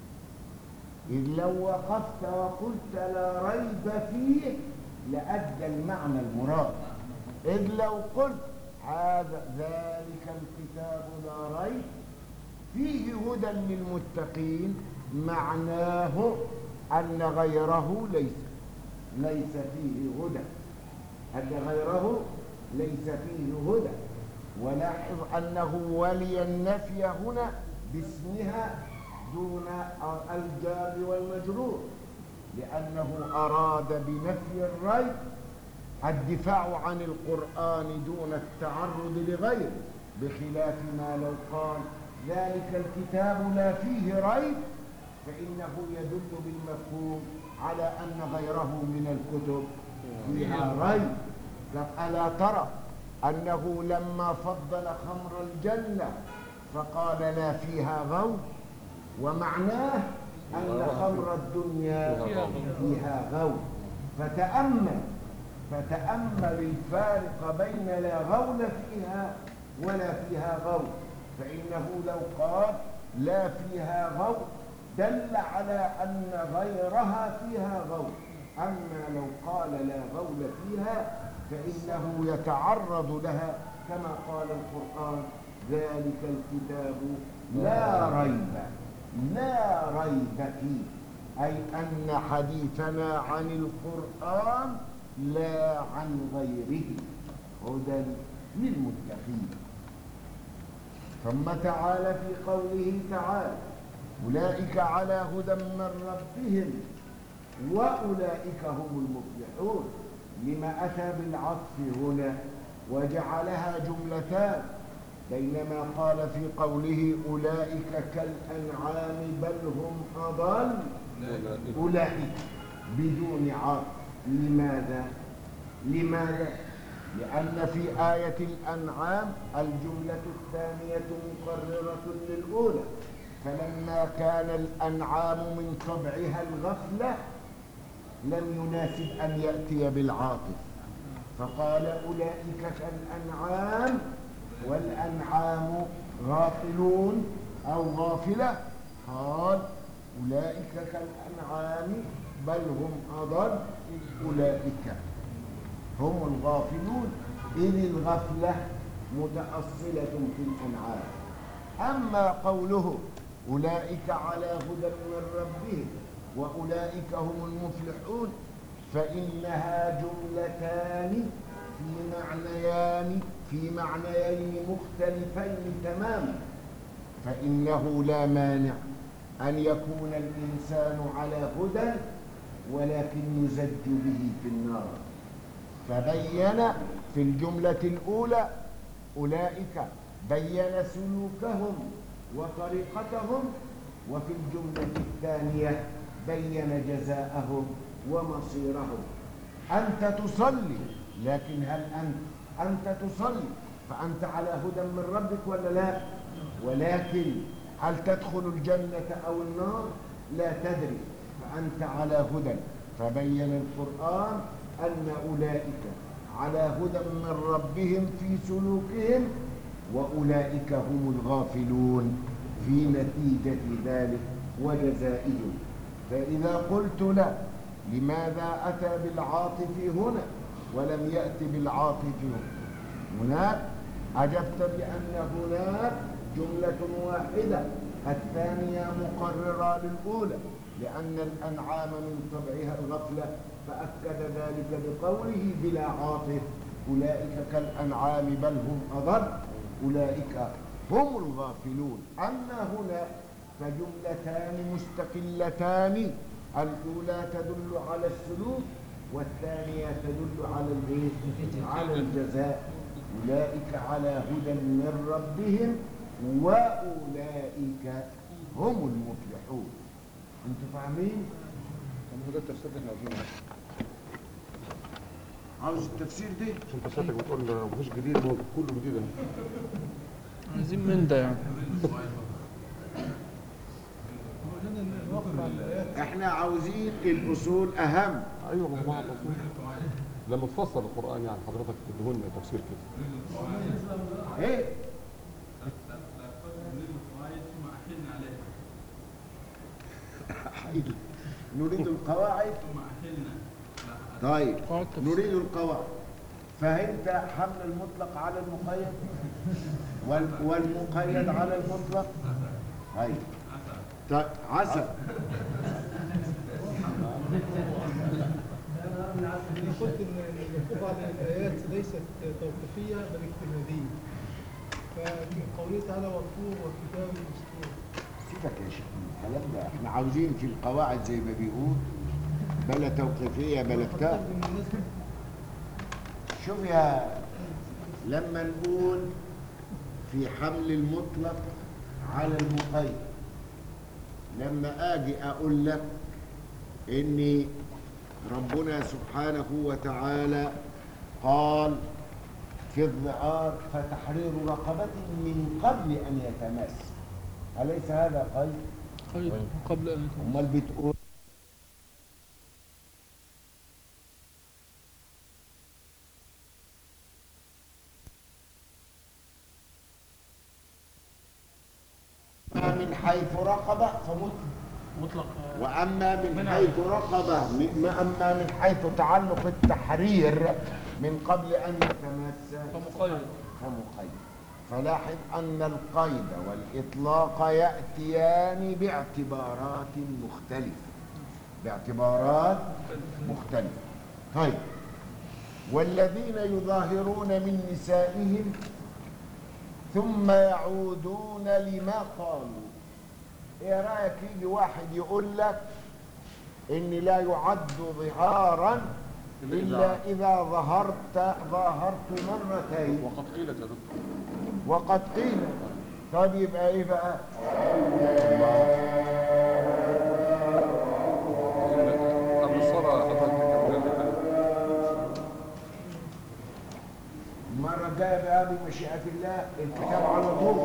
إذ لو وقفت وقلت لا ريب فيه لأدى المعنى المراد إذ لو قلت هذا ذلك الكتاب لا ريب فيه هدى للمتقين معناه أن غيره ليس ليس فيه هدى أن غيره ليس فيه هدى ولاحظ أنه ولي النفي هنا باسمها دون الجار والمجرور لأنه أراد بنفي الريب الدفاع عن القرآن دون التعرض لغيره بخلاف ما لو قال ذلك الكتاب لا فيه ريب فإنه يدل بالمفهوم على أن غيره من الكتب فيها ريب ألا ترى أنه لما فضل خمر الجنة فقال لا فيها غول ومعناه أن خمر الدنيا فيها غول فتأمل فتأمل الفارق بين لا غول فيها ولا فيها غول فإنه لو قال لا فيها غول دل على أن غيرها فيها غول أما لو قال لا غول فيها فإنه يتعرض لها كما قال القرآن ذلك الكتاب لا ريب لا ريب فيه أي أن حديثنا عن القرآن لا عن غيره هدى للمتقين ثم تعالى في قوله تعالى أولئك على هدى من ربهم وأولئك هم المفلحون لما أتى بالعطف هنا وجعلها جملتان بينما قال في قوله أولئك كالأنعام بل هم أضل أولئك بدون عطف لماذا؟ لماذا؟ لأن في آية الأنعام الجملة الثانية مقررة للأولى فلما كان الأنعام من طبعها الغفلة لم يناسب أن يأتي بالعاطف فقال أولئك كالأنعام والأنعام غافلون أو غافلة قال أولئك كالأنعام بل هم أضل أولئك هم الغافلون إذ الغفلة متأصلة في الأنعام أما قوله أولئك على هدى من ربهم وأولئك هم المفلحون فإنها جملتان في معنيان في معنيين مختلفين تماما فإنه لا مانع أن يكون الإنسان على هدى ولكن يزج به في النار فبين في الجملة الأولى أولئك بين سلوكهم وطريقتهم وفي الجملة الثانية بين جزاءهم ومصيرهم أنت تصلي لكن هل أنت أنت تصلي فأنت على هدى من ربك ولا لا ولكن هل تدخل الجنة أو النار لا تدري فأنت على هدى فبين القرآن أن أولئك على هدى من ربهم في سلوكهم وأولئك هم الغافلون في نتيجة ذلك وجزائهم فإذا قلت لا لماذا أتى بالعاطف هنا ولم يأت بالعاطف هناك أجبت بأن هناك جملة واحدة الثانية مقررة للأولى لأن الأنعام من طبعها الغفلة فأكد ذلك بقوله بلا عاطف أولئك كالأنعام بل هم أضل أولئك هم الغافلون أما هنا فجملتان مستقلتان الأولى تدل على السلوك والثانية تدل على الإيه؟ على الجزاء أولئك على هدى من ربهم وأولئك هم المفلحون أنتوا فاهمين؟ طب هو ده التفسير اللي احنا عاوزينه عاوز التفسير ده؟ عشان تفسيرك بتقول مفيش جديد هو كله جديد اهو عايزين من ده يعني احنا عاوزين الأصول أهم ايوه ما هو مع الرسول لما تفسر القران يعني حضرتك تدهن تفسير كده ايه؟ حقيقي. نريد القواعد طيب قواعد تفسير. نريد القواعد فهمت حمل المطلق على المقيد وال- والمقيد على المطلق طيب طيب عسل أنا قلت إن إن بعض الآيات ليست توقيفية بل اجتهادية. فمن قوله تعالى والطور والكتاب المسطور. سيبك يا شيخ من الكلام ده احنا عاوزين في القواعد زي ما بيقول بلا توقيفية بلا بتاع حضرتك بالمناسبة شوف يا لما نقول في حمل المطلق على المقيد لما اجي اقول لك ان ربنا سبحانه وتعالى قال في الذعار فتحرير رقبة من قبل ان يتمس أليس هذا قيد؟ قيد قبل أن يكون امال بتقول من حيث رقبة فمطلق مطلق آه، وأما من حيث رقبة م- أما من حيث تعلق التحرير من قبل أن يتمس فمقيد فمقيد فلاحظ أن القيد والإطلاق يأتيان باعتبارات مختلفة باعتبارات مختلفة طيب والذين يظاهرون من نسائهم ثم يعودون لما قالوا ايه رايك يجي واحد يقول لك ان لا يعد ظهارا الا اذا ظهرت ظاهرت مرتين وقد قيل يا دكتور وقد قيل طب يبقى ايه بقى قبل الصلاة حضرتك كان المرة الجاية بقى بمشيئة الله الكتاب على طول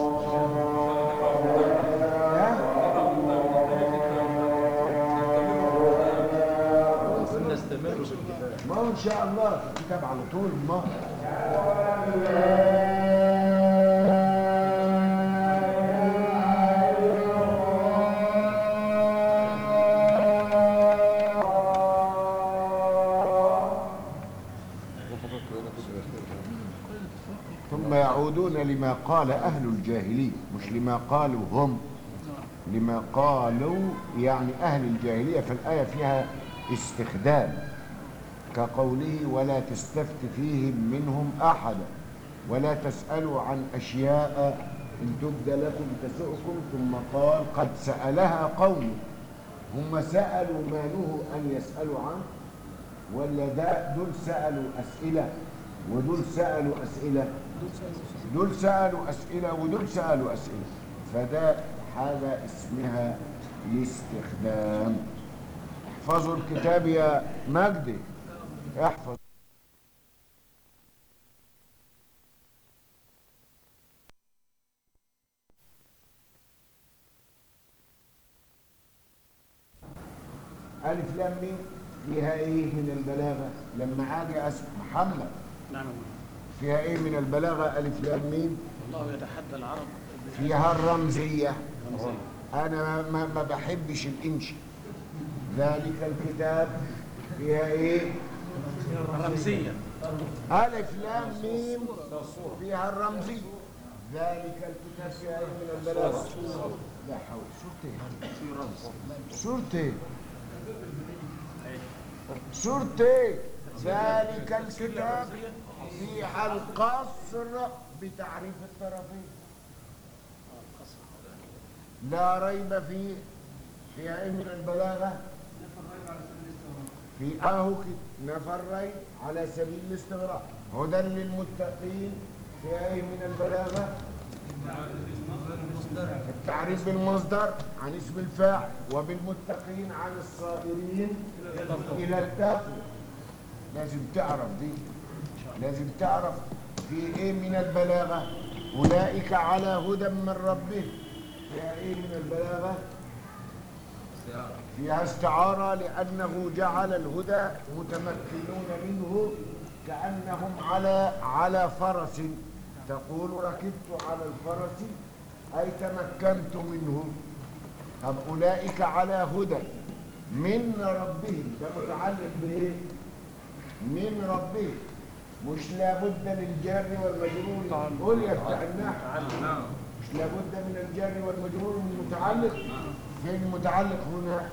ها؟ نستمر في الكتاب ما هو ان شاء الله الكتاب على طول ما ثم يعودون لما قال أهل الجاهلية مش لما قالوا هم لما قالوا يعني أهل الجاهلية فالآية فيها استخدام كقوله ولا تستفت فيهم منهم أحدا ولا تسألوا عن أشياء إن تبد لكم تسؤكم ثم قال قد سألها قوم هم سألوا ما نهوا أن يسألوا عنه ولا ده دول سألوا أسئلة ودول سألوا أسئلة دول سألوا أسئلة ودول سألوا أسئلة فده حاجة اسمها الاستخدام احفظوا الكتاب يا مجدي احفظ ألف لام ميم فيها إيه من البلاغة لما أجي أسمع محمد نعم فيها إيه من البلاغة ألف لام ميم الله يتحدى العرب فيها الرمزية أنا ما, ما بحبش الإنشاء ذلك الكتاب فيها إيه رمزية ألف لام ميم فيها الرمزية ذلك الكتاب فيها إيه من البلاغة لا حول سورة إيه؟ سورة إيه؟ ذلك الكتاب فيها القصر بتعريف الطرفين لا ريب فيه فيها ايه من البلاغه في اهو كده نفرين على سبيل الاستغراق هدى للمتقين فيها ايه من البلاغه التعريف بالمصدر عن اسم الفاعل وبالمتقين عن الصابرين الى التقوى لازم تعرف دي لازم تعرف في ايه من البلاغه اولئك على هدى من ربهم فيها ايه من البلاغه فيها استعاره لانه جعل الهدى متمكنون منه كانهم على على فرس تقول ركبت على الفرس اي تمكنت منه طب اولئك على هدى من ربهم ده متعلق بايه من ربهم مش لابد للجار والمجرور قول يا بتاع النحو مش لابد من الجار والمجرور من المتعلق فين المتعلق هنا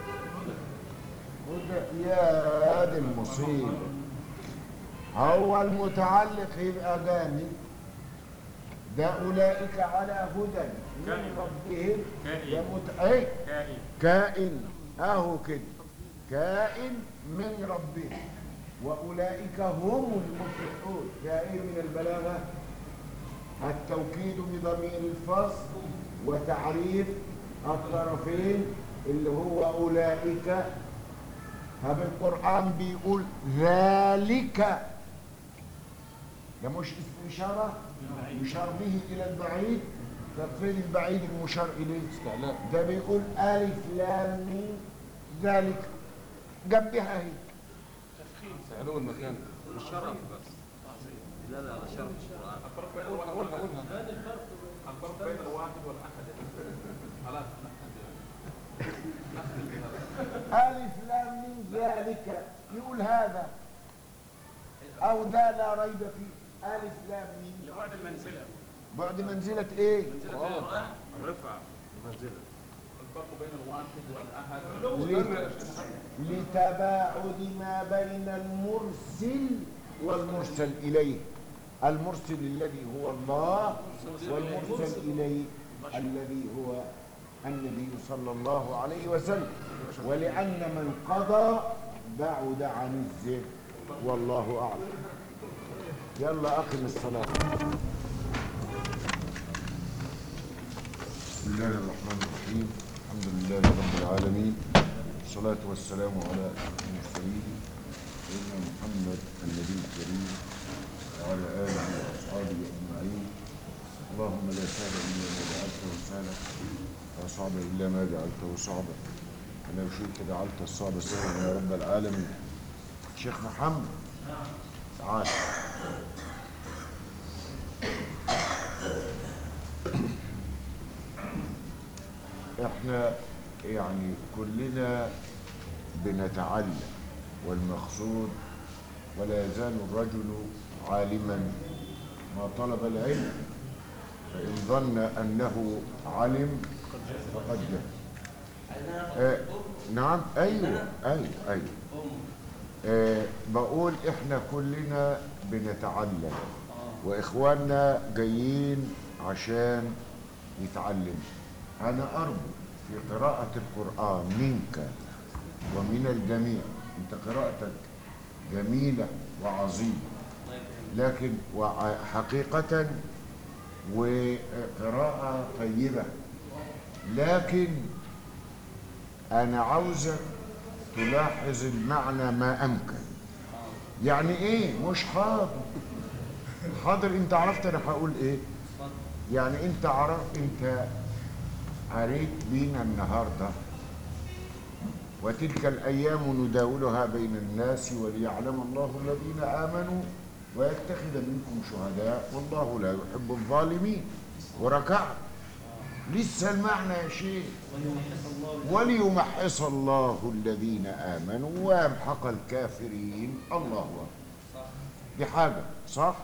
هدى يا هذه المصيبة هو المتعلق يبقى جامد ده أولئك على هدى من ربهم ده مت... ايه كائن كائن اهو كده كائن من ربهم واولئك هم المفلحون كائن من البلاغه التوكيد بضمير الفصل وتعريف الطرفين اللي هو اولئك طب القران بيقول ذلك ده مش اسم اشاره يشار به الى البعيد طب فين البعيد المشار اليه استعلاء ده بيقول ألف لام ميم ذلك جنبها هي علو المكان الشرف بس لا لا ده شرف قولها قولها قولها ألف لام ميم ذلك يقول هذا أو ده لا ريب فيه ألف لام ميم لبعد المنزلة بعد منزلة إيه؟ منزلة القرآن رفع منزلة الفرق بين الواحد والاحد لت- لتباعد ما بين المرسل والمرسل إليه المرسل الذي هو الله والمرسل إليه الذي هو النبي صلى الله عليه وسلم ولأن من قضى بعد عن الزر والله أعلم يلا أقم الصلاة بسم الله الرحمن الرحيم الحمد لله رب العالمين والصلاة والسلام على أشرف المرسلين سيدنا محمد النبي الكريم وعلى آله وأصحابه أجمعين اللهم لا سهل إلا ما جعلته سهلا ولا صعب إلا ما جعلته صعبا ولو شئت جعلت الصعب سهلا يا رب العالمين شيخ محمد تعال احنا يعني كلنا بنتعلم والمقصود ولا يزال الرجل عالما ما طلب العلم فإن ظن أنه علم فقد جهل آه نعم أيوه أيوه أيوه آه بقول إحنا كلنا بنتعلم وإخواننا جايين عشان يتعلموا أنا أرجو في قراءة القرآن منك ومن الجميع أنت قراءتك جميلة وعظيمة لكن وع- حقيقة وقراءة طيبة لكن أنا عاوزك تلاحظ المعنى ما أمكن يعني إيه مش حاضر حاضر أنت عرفت أنا هقول إيه يعني أنت عرفت أنت قريت بينا النهارده وتلك الأيام نداولها بين الناس وليعلم الله الذين آمنوا ويتخذ منكم شهداء والله لا يحب الظالمين وركعت لسه المعنى يا شيخ وليمحص الله الذين آمنوا ويمحق الكافرين الله أكبر دي حاجة صح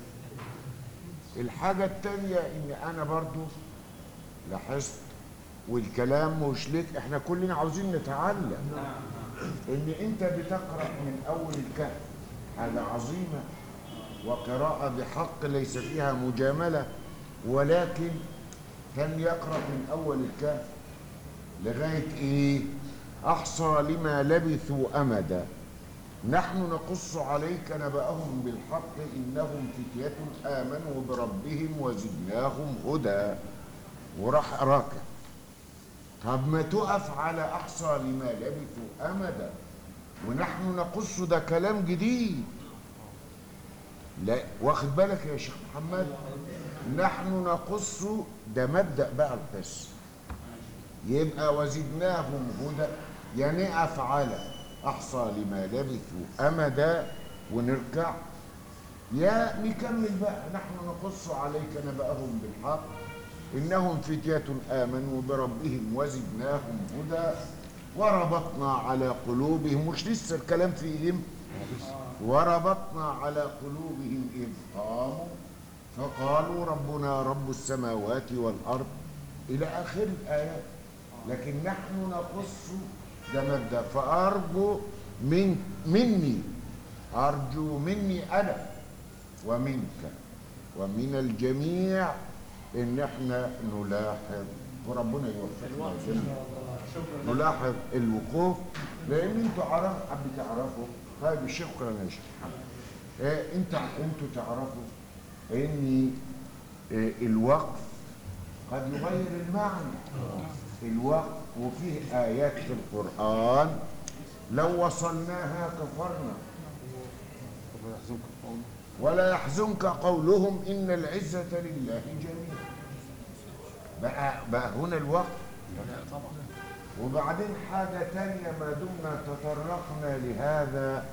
الحاجة التانية إن أنا برضو لاحظت والكلام مش ليك احنا كلنا عاوزين نتعلم ان انت بتقرا من اول الكهف حاجه عظيمه وقراءه بحق ليس فيها مجامله ولكن كان يقرا من اول الكهف لغايه ايه احصى لما لبثوا امدا نحن نقص عليك نبأهم بالحق إنهم فتية آمنوا بربهم وزدناهم هدى وراح راكع طب ما تقف على أحصى لما لبثوا أمدا ونحن نقص ده كلام جديد لا واخد بالك يا شيخ محمد نحن نقص ده مبدأ بقى القصة يبقى وزدناهم هدى يا نقف على أحصى لما لبثوا أمدا ونرجع يا نكمل بقى نحن نقص عليك نبأهم بالحق إنهم فتية آمنوا بربهم وزدناهم هدى وربطنا على قلوبهم مش لسه الكلام فيهم وربطنا على قلوبهم إذ قاموا فقالوا ربنا رب السماوات والأرض إلى آخر الآيات لكن نحن نقص ده مبدأ فأرجو من مني أرجو مني أنا ومنك ومن الجميع إن إحنا نلاحظ وربنا يوفقنا جميعا نلاحظ الوقوف لأن أنتوا عرف حب تعرفوا طيب شكرا يا شيخ محمد إيه أنت أنتوا تعرفوا إن إيه الوقف قد يغير المعنى الوقف وفيه آيات في القرآن لو وصلناها كفرنا ولا يحزنك قولهم ولا يحزنك قولهم إن العزة لله جميعا بقى, بقى هنا الوقت وبعدين حاجة تانية ما دمنا تطرقنا لهذا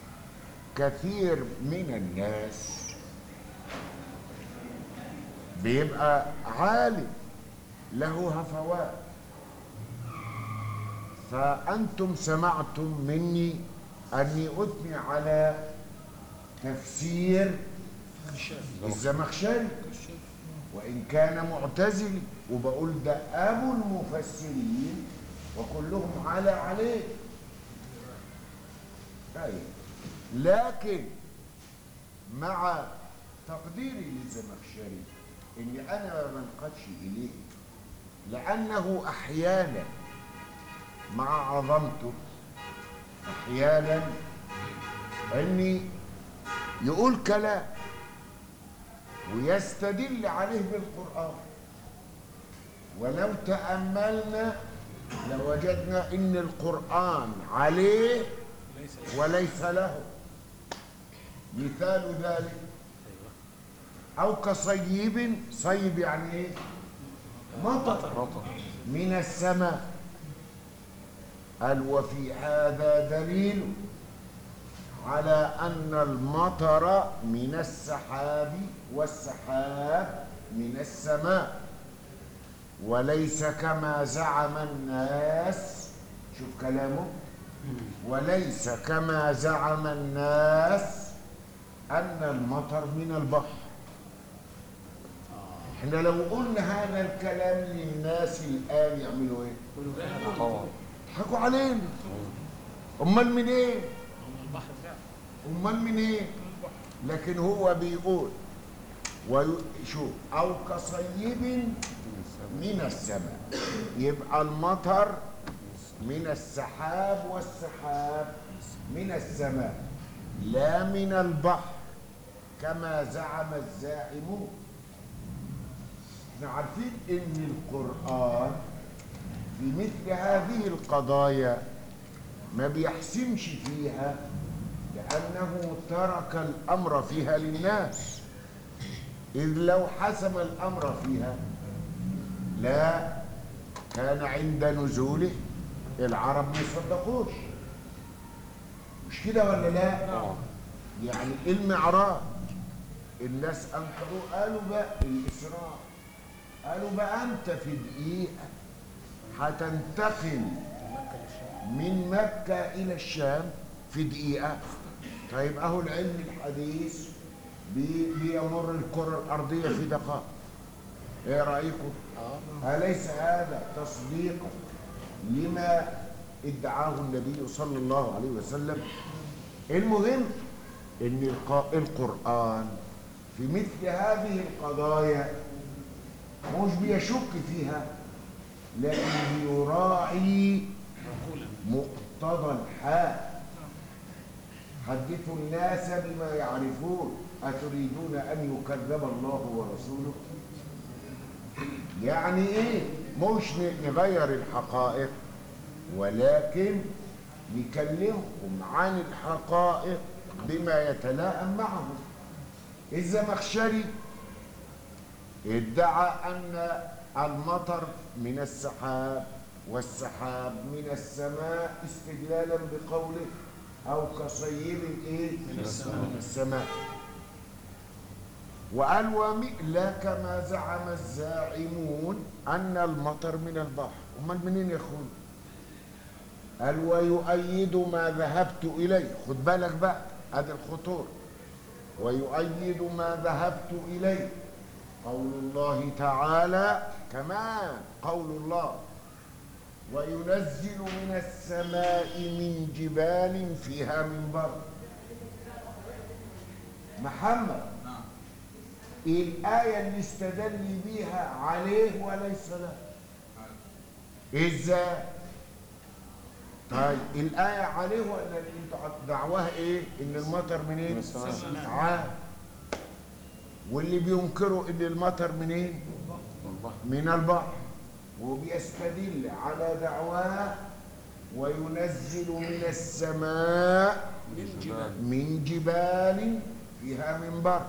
كثير من الناس بيبقى عالم له هفوات فأنتم سمعتم مني أني أثني على تفسير الزمخشري وإن كان معتزلي وبقول ده أبو المفسرين وكلهم على عليه طيب لكن مع تقديري للزمخشري اني انا ما بنقدش اليه لانه احيانا مع عظمته احيانا اني يقول كلام ويستدل عليه بالقران ولو تاملنا لوجدنا ان القران عليه وليس له مثال ذلك أو كصيب صيب يعني إيه؟ مطر مطر من السماء قال وفي هذا دليل على أن المطر من السحاب والسحاب من السماء وليس كما زعم الناس شوف كلامه وليس كما زعم الناس أن المطر من البحر احنا لو قلنا هذا الكلام للناس الآن يعملوا ايه؟ طبعا يضحكوا علينا امال من ايه؟ امال من ايه؟ لكن هو بيقول وشوف او كصيب من السماء يبقى المطر من السحاب والسحاب من السماء لا من البحر كما زعم الزاعمون احنا عارفين ان القرآن في مثل هذه القضايا ما بيحسمش فيها لأنه ترك الأمر فيها للناس إذ لو حسم الأمر فيها لا كان عند نزوله العرب ما يصدقوش مش كده ولا لا؟ يعني المعراج الناس أنكروا قالوا بقى الإسراء قالوا بقى أنت في دقيقة هتنتقل من مكة إلى الشام في دقيقة طيب أهو العلم الحديث بي- بيمر الكرة الأرضية في دقائق إيه رأيكم؟ أليس هذا تصديقا لما ادعاه النبي صلى الله عليه وسلم المهم ان الق- القرآن في مثل هذه القضايا مش بيشك فيها لكن يراعي مقتضى الحال حدثوا الناس بما يعرفون أتريدون أن يكذب الله ورسوله يعني إيه مش ن- نغير الحقائق ولكن نكلمهم عن الحقائق بما يتلائم معهم الزمخشري ادعى أن المطر من السحاب والسحاب من السماء استدلالا بقوله أو كصيب إيه؟ من السماء, من السماء. وقال ومئ لا كما زعم الزاعمون أن المطر من البحر أمال منين يا أخوي قال ويؤيد ما ذهبت إليه خد بالك بقى هذه الخطورة ويؤيد ما ذهبت إليه قول الله تعالى كمان قول الله وينزل من السماء من جبال فيها من برد محمد الآية اللي استدل بيها عليه وليس له ازاي طيب الآية عليه ولا انتوا دعواها ايه ان المطر منين من السماء. عام واللي بينكروا ان المطر منين البحر من البحر وبيستدل على دعواه وينزل من السماء الجبال من جبال فيها من بر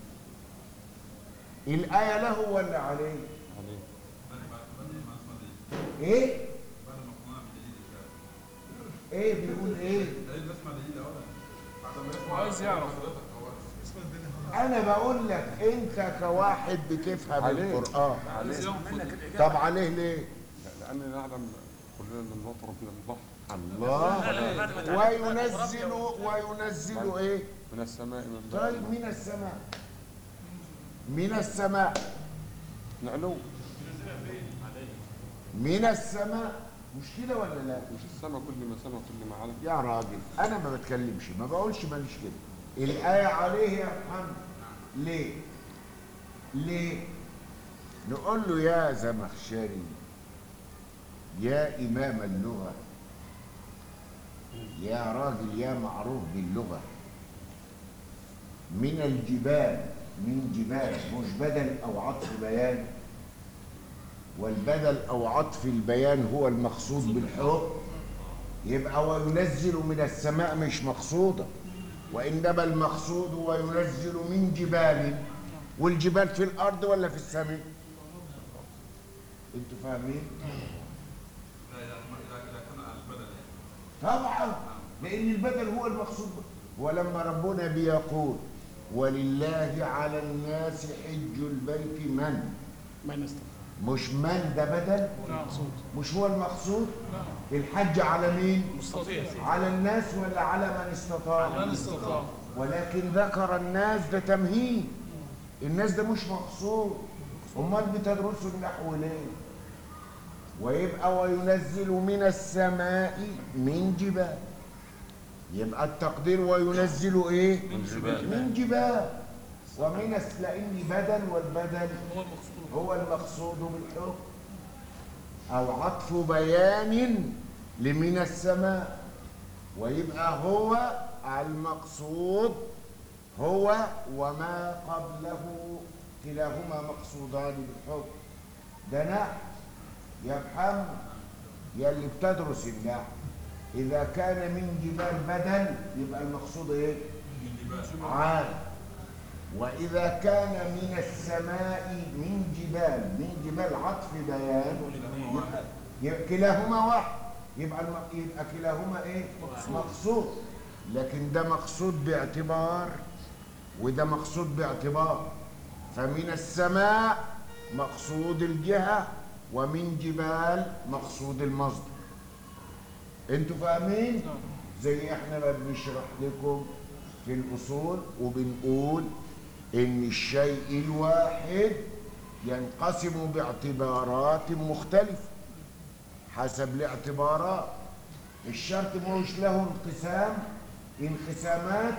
الآية له ولا عليه عليه ايه ايه بيقول ايه وعايز يعرف انا بقول لك انت كواحد بتفهم عليه. القرآن عليه طب عليه ليه لأننا نعلم كلنا أن المطر من البحر الله وينزل وينزل ايه من السماء من طيب من السماء من السماء نعلو من السماء مش كده ولا لا مش السماء كل ما سمى كل ما علم يا راجل انا ما بتكلمش ما بقولش ماليش كده الايه عليه يا محمد ليه ليه نقول له يا زمخشري يا امام اللغه يا راجل يا معروف باللغه من الجبال من جبال مش بدل او عطف بيان والبدل او عطف البيان هو المقصود بالحكم يبقى وينزل من السماء مش مقصوده وانما المقصود وينزل من جبال والجبال في الارض ولا في السماء انتوا فاهمين طبعا لان البدل هو المقصود ولما ربنا بيقول ولله على الناس حج البيت من من استطاع مش من ده بدل مقصود مش هو المقصود الحج على مين مستطيع على الناس ولا على من استطاع من استطاع ولكن ذكر الناس ده تمهيد الناس ده مش مقصود امال بتدرسوا النحو ليه ويبقى وينزل من السماء من جبال يبقى التقدير وينزل ايه من جبال. من جبال ومن الس- لان بدل والبدل هو المقصود هو المقصود بالحكم أو عطف بيان لمن السماء ويبقى هو المقصود هو وما قبله كلاهما مقصودان بالحكم ده نحو يا محمد يا اللي بتدرس النحو إذا كان من جبال بدل يبقى المقصود إيه؟ عام وإذا كان من السماء من جبال من جبال عطف بيان يبقى- يبقى كلاهما واحد يبقى الم... يبقى كلاهما ايه مقصود لكن ده مقصود باعتبار وده مقصود باعتبار فمن السماء مقصود الجهة ومن جبال مقصود المصدر انتوا فاهمين زي احنا ما بنشرح لكم في الاصول وبنقول ان الشيء الواحد ينقسم باعتبارات مختلفة حسب الاعتبارات الشرط مش له انقسام انقسامات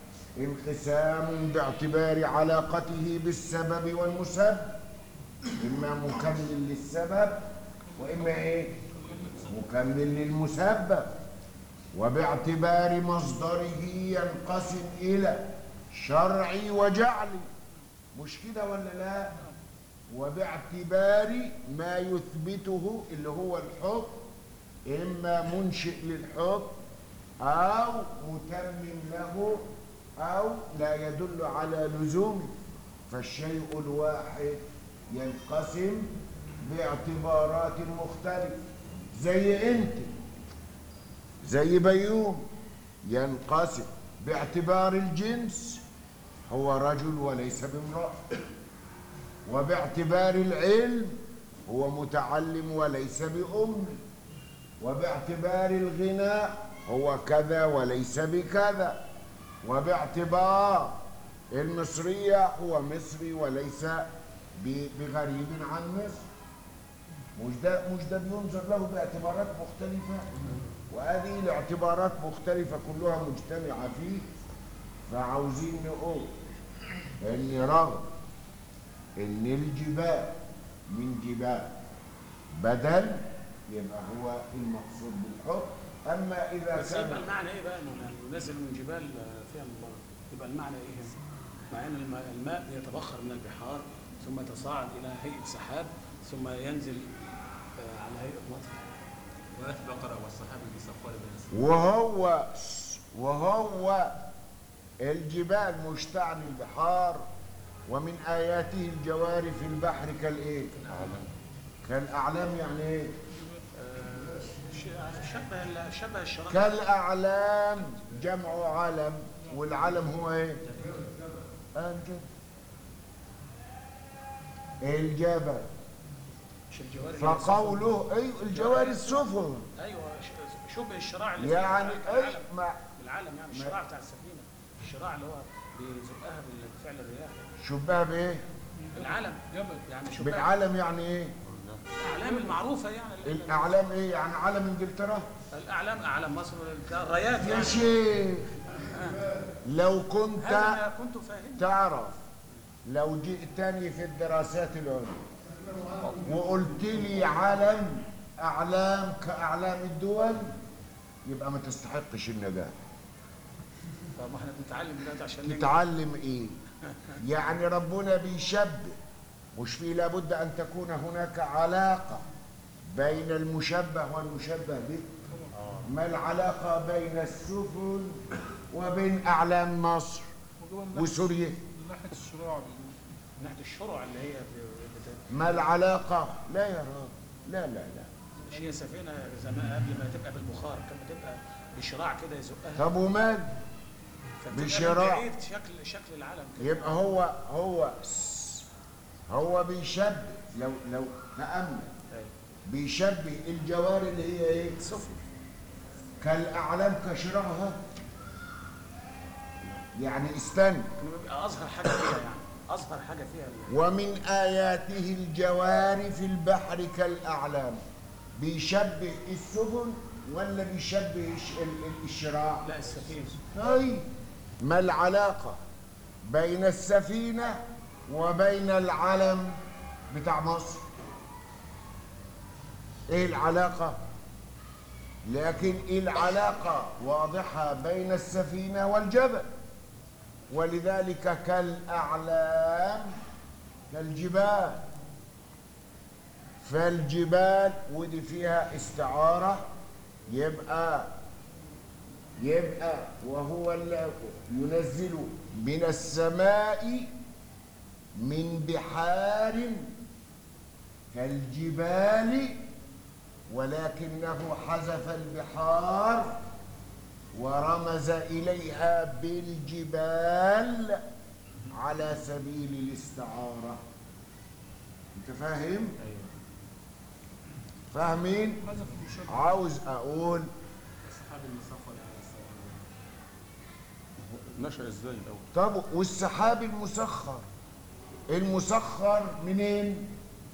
انقسام باعتبار علاقته بالسبب والمسبب اما مكمل للسبب واما ايه مكمل للمسبب وباعتبار مصدره ينقسم إلى شرعي وجعلي مش كده ولا لا وباعتبار ما يثبته اللي هو الحكم إما منشئ للحكم أو متمم له أو لا يدل على لزومه فالشيء الواحد ينقسم باعتبارات مختلفة زي أنت زي بيوم ينقسم باعتبار الجنس هو رجل وليس بامرأة وباعتبار العلم هو متعلم وليس بأم وباعتبار الغناء هو كذا وليس بكذا وباعتبار المصرية هو مصري وليس ب- بغريب عن مصر مش ده مش ده بينظر له باعتبارات مختلفة وهذه الاعتبارات مختلفة كلها مجتمعة فيه فعاوزين نقول ان رغم ان الجبال من جبال بدل يبقى هو المقصود بالحكم اما اذا بس يبقى كان المعنى ايه بقى انه نازل من جبال آه، فيها مبارك يبقى المعنى ايه هنا؟ مع ان الماء, الماء يتبخر من البحار ثم يتصاعد الى هيئه سحاب ثم ينزل آه، على هيئه مطر وآيات البقرة والصحابة بيصفوا بين السماء وهو وهو الجبال مشتعل البحار ومن آياته الجوار في البحر كالإيه؟ كالأعلام يعني إيه؟ آه، ش- شبه ال- شبه الشرائع كالأعلام جمع علم والعلم هو إيه؟ الجبل الجبل مش الجوار اللي فقوله أي الجوار السفن يصف- ايوه ش- شبه الشراع اللي يعني في أي العالم ما العالم يعني الشراع بتاع السفينه الشراع اللي هو بيزقها بالفعل الرياح شبهها بإيه؟ العلم يعني شوف بالعلم يعني ايه الاعلام المعروفه يعني الاعلام ايه يعني علم انجلترا الاعلام اعلام مصر الرايات يا يعني شيخ لو كنت هذا ما كنت فاهم تعرف لو جئتني في الدراسات العليا وقلت لي علم اعلام كاعلام الدول يبقى ما تستحقش النجاه طب ما احنا بنتعلم دلوقتي عشان ننجح. تتعلم ايه يعني ربنا بيشبه مش في لابد ان تكون هناك علاقه بين المشبه والمشبه به ما العلاقه بين السفن وبين اعلام مصر وكمان من وسوريا ناحية- من ناحية الشراع من ناحيه الشرع اللي هي بت- ما العلاقه لا يا راجل لا لا لا هي سفينه زمان قبل ما تبقى بالبخار كانت بتبقى بشراع كده يزقها طب ومال فبتبقى من بشراع. بعيد شكل شكل العلم كده يبقى هو هو هو بيشبه لو لو تامل أيوة. بيشبه الجواري اللي هي ايه سفن كالاعلام كشراعها يعني استنى كان بيبقى اظهر حاجه فيها يعني اظهر حاجه فيها ال- ومن آياته الجوار في البحر كالأعلام بيشبه السفن ولا بيشبه الش- ال- ال- الشراع لا السفينه طيب ما العلاقة بين السفينة وبين العلم بتاع مصر ايه العلاقة لكن العلاقة واضحة بين السفينة والجبل ولذلك كالأعلام كالجبال فالجبال ودي فيها استعارة يبقى يبقى وهو اللي ينزل من السماء من بحار كالجبال ولكنه حذف البحار ورمز إليها بالجبال على سبيل الاستعارة انت فاهم؟ فاهمين؟ حذف المشبه عاوز اقول السحاب المصفى عليه السلام نشأ ازاي الاول طب والسحاب المسخر المسخر منين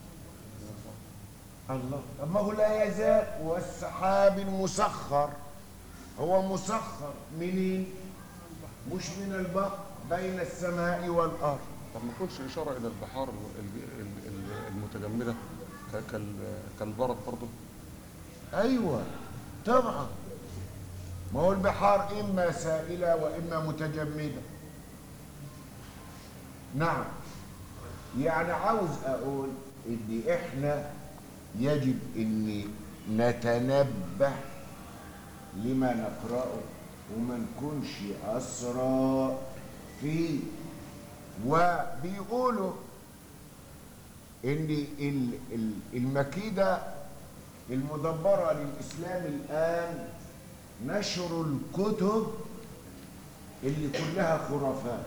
الله طب ما هو لا يزال والسحاب المسخر هو مسخر منين مش من البحر بين السماء والارض طب ما يكونش اشاره الى البحار ال- ال- ال- المتجمده ك- كال- كالبرد برضه ايوه طبعا ما هو البحار اما سائله واما متجمده نعم يعني عاوز اقول ان احنا يجب ان نتنبه لما نقراه وما نكونش اسرى فيه وبيقولوا ان ال- ال- المكيده المدبره للاسلام الان نشر الكتب اللي كلها خرافات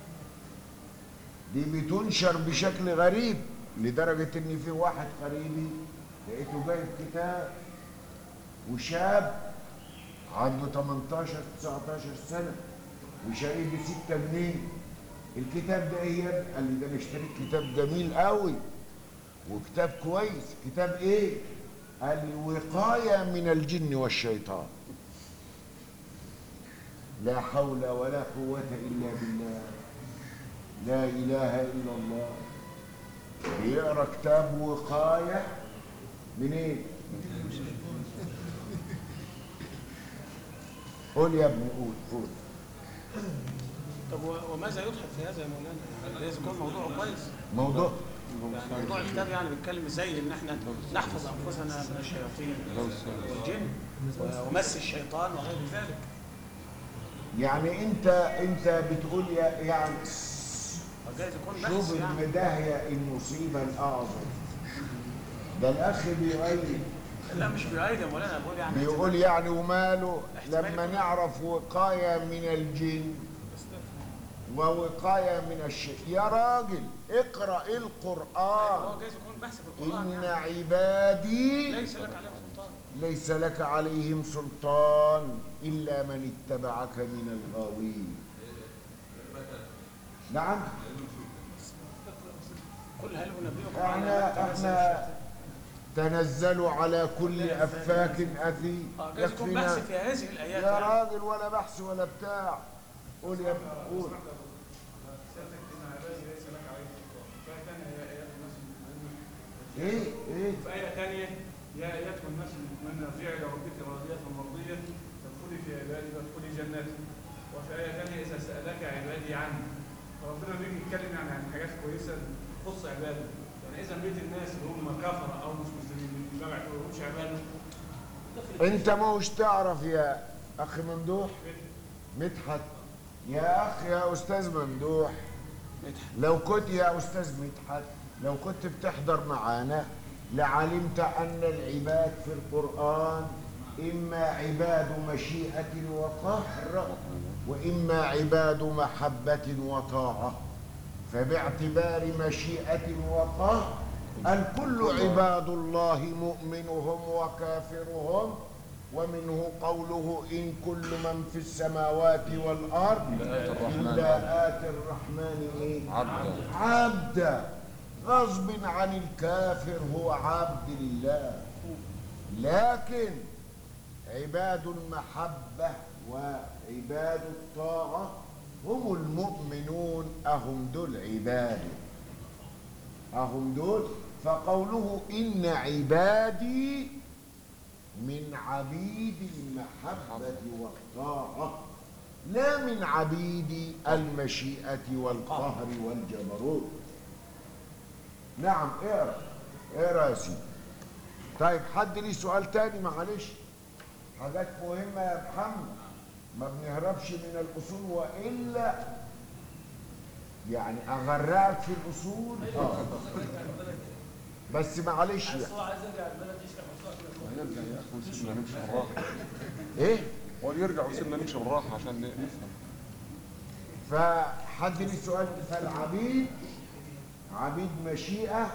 دي بتنشر بشكل غريب لدرجه ان في واحد قريبي لقيته جايب كتاب وشاب عنده 18 19 سنه وشاريه ب 6 جنيه الكتاب ده ايه يا ابني؟ قال لي ده انا اشتريت كتاب جميل قوي وكتاب كويس كتاب ايه قال لي وقايه من الجن والشيطان لا حول ولا قوه الا بالله لا اله الا الله بيقرا كتاب وقايه من ايه قول يا ابني قول قول طب و- وماذا يضحك في هذا يا مولانا؟ لازم يكون موضوع كويس موضوع يعني موضوع الكتاب يعني بيتكلم ازاي ان احنا نحفظ انفسنا من الشياطين والجن و- ومس الشيطان وغير ذلك يعني انت انت بتقول يا يعني وجايز يكون شوف بحث يعني المداهية المصيبة الأعظم ده الأخ بيؤيد لا مش بيؤيد يا مولانا بقول يعني بيقول يعني وماله احتمال لما يكون- نعرف وقاية من الجن ووقاية من الشيء يا راجل اقرأ هو القرآن جايز يكون بحث في القرآن إن يعني عبادي ليس لك عليهم سلطان ليس لك عليهم سلطان إلا من اتبعك من الغاوين نعم قل هل انبئكم على من احنا تنزل احنا تنزلوا على كل افاك اثيم اه لازم يكون يكفينا بحث في هذه الايات يا يعني. راجل ولا بحث ولا بتاع قول يا ابني قول ايه ايه في آية ثانية يا أيتها الناس المطمئنة ارجعي إلى ربك راضية مرضية فادخلي في عبادي وادخلي جنتي وفي آية ثانية إذا سألك عبادي عني فربنا بيجي يتكلم يعني عن حاجات كويسة تخص عباده يعني إذا بيت الناس اللي هم كفرة أو مش مسلمين ما بيعتبروش عباده انت ما هوش تعرف يا اخي ممدوح مدحت يا اخي يا استاذ ممدوح مدحت. لو كنت يا استاذ مدحت لو كنت بتحضر معانا لعلمت ان العباد في القران اما عباد مشيئه وقهر واما عباد محبه وطاعه فباعتبار مشيئه وقهر الكل عباد الله مؤمنهم وكافرهم ومنه قوله إن كل من في السماوات والأرض لآتي الرحمن إلا آتي الرحمن إيه؟ عبدا عبدا غصب عن الكافر هو عبد الله لكن عباد المحبة وعباد الطاعة هم المؤمنون أهم دول عباد أهم دول فقوله إن عبادي من عبيد المحبة والطاعة لا من عبيد المشيئة والقهر والجبروت نعم اقرا اقرا يا سيدي طيب حد ليه سؤال تاني معلش حاجات مهمة يا محمد ما بنهربش من الأصول وإلا يعني أغرقك في الأصول آه. بس معلش يعني. هو عايز يرجع البلد يشرح مصلحة هيرجع يا اخي ويسيبنا نمشي بالراحه إيه هو يرجع ويسيبنا نمشي بالراحه عشان نفهم فحد ليه سؤال فالعبيد عبيد مشيئة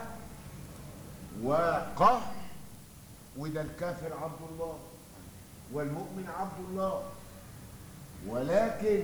وقهر وده الكافر عبد الله والمؤمن عبد الله ولكن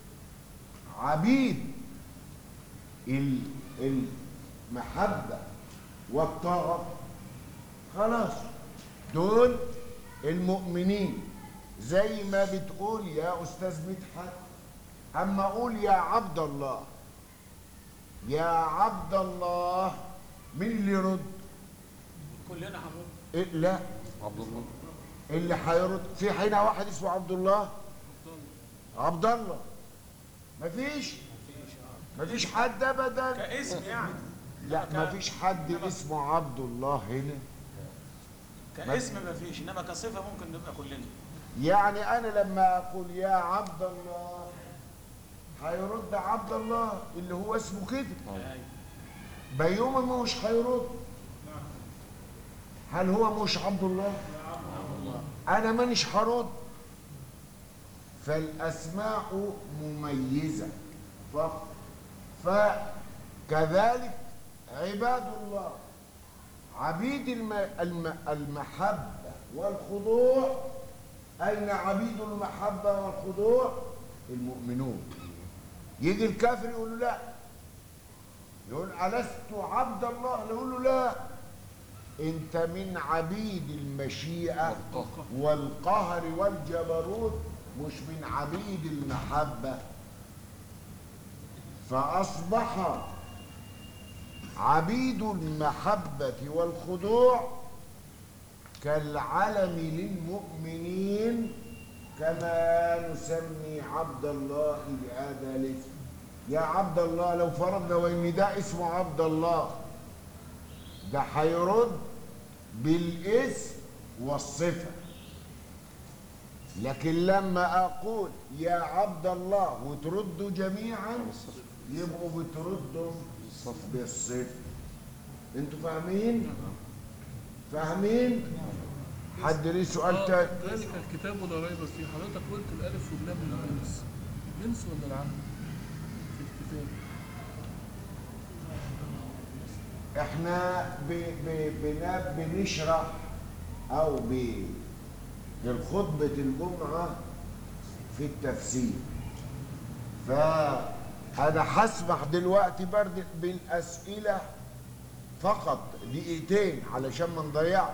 عبيد ال- المحبة والطاعة خلاص دول المؤمنين زي ما بتقول يا أستاذ مدحت أما أقول يا عبد الله يا عبد الله مين اللي يرد؟ كلنا هنرد إيه لا عبد الله اللي هيرد في حين واحد اسمه عبد الله عبد الله مفيش مفيش حد ابدا كاسم يعني لا مفيش حد اسمه عبد الله هنا كاسم ما فيش انما كصفه ممكن نبقى كلنا يعني انا لما اقول يا عبد الله هيرد عبد الله اللي هو اسمه كده أيوة. بيومي مش هيرد هل هو مش عبد الله انا مانيش هرد فالاسماء مميزه فقط فكذلك عباد الله عبيد الم... الم... المحبه والخضوع اين عبيد المحبه والخضوع المؤمنون يجي الكافر يقول له لا يقول ألست عبد الله يقول له لا انت من عبيد المشيئة والقهر والجبروت مش من عبيد المحبة فأصبح عبيد المحبة والخضوع كالعلم للمؤمنين كما نسمي عبد الله بهذا الاسم يا عبد الله لو فرضنا وان ده اسمه عبد الله ده هيرد بالاسم والصفه لكن لما اقول يا عبد الله وتردوا جميعا يبقوا بتردوا بالصفه انتوا فاهمين فاهمين حد ليه سؤال تاني ذلك الكتاب لا ريب فيه حضرتك قلت الالف واللام للجنس جنس ولا العام في الكتاب احنا ب ب بنا- بنشرح او ب للخطبة الجمعة في التفسير فأنا هسمح دلوقتي برد بالأسئلة فقط دقيقتين علشان ما نضيعش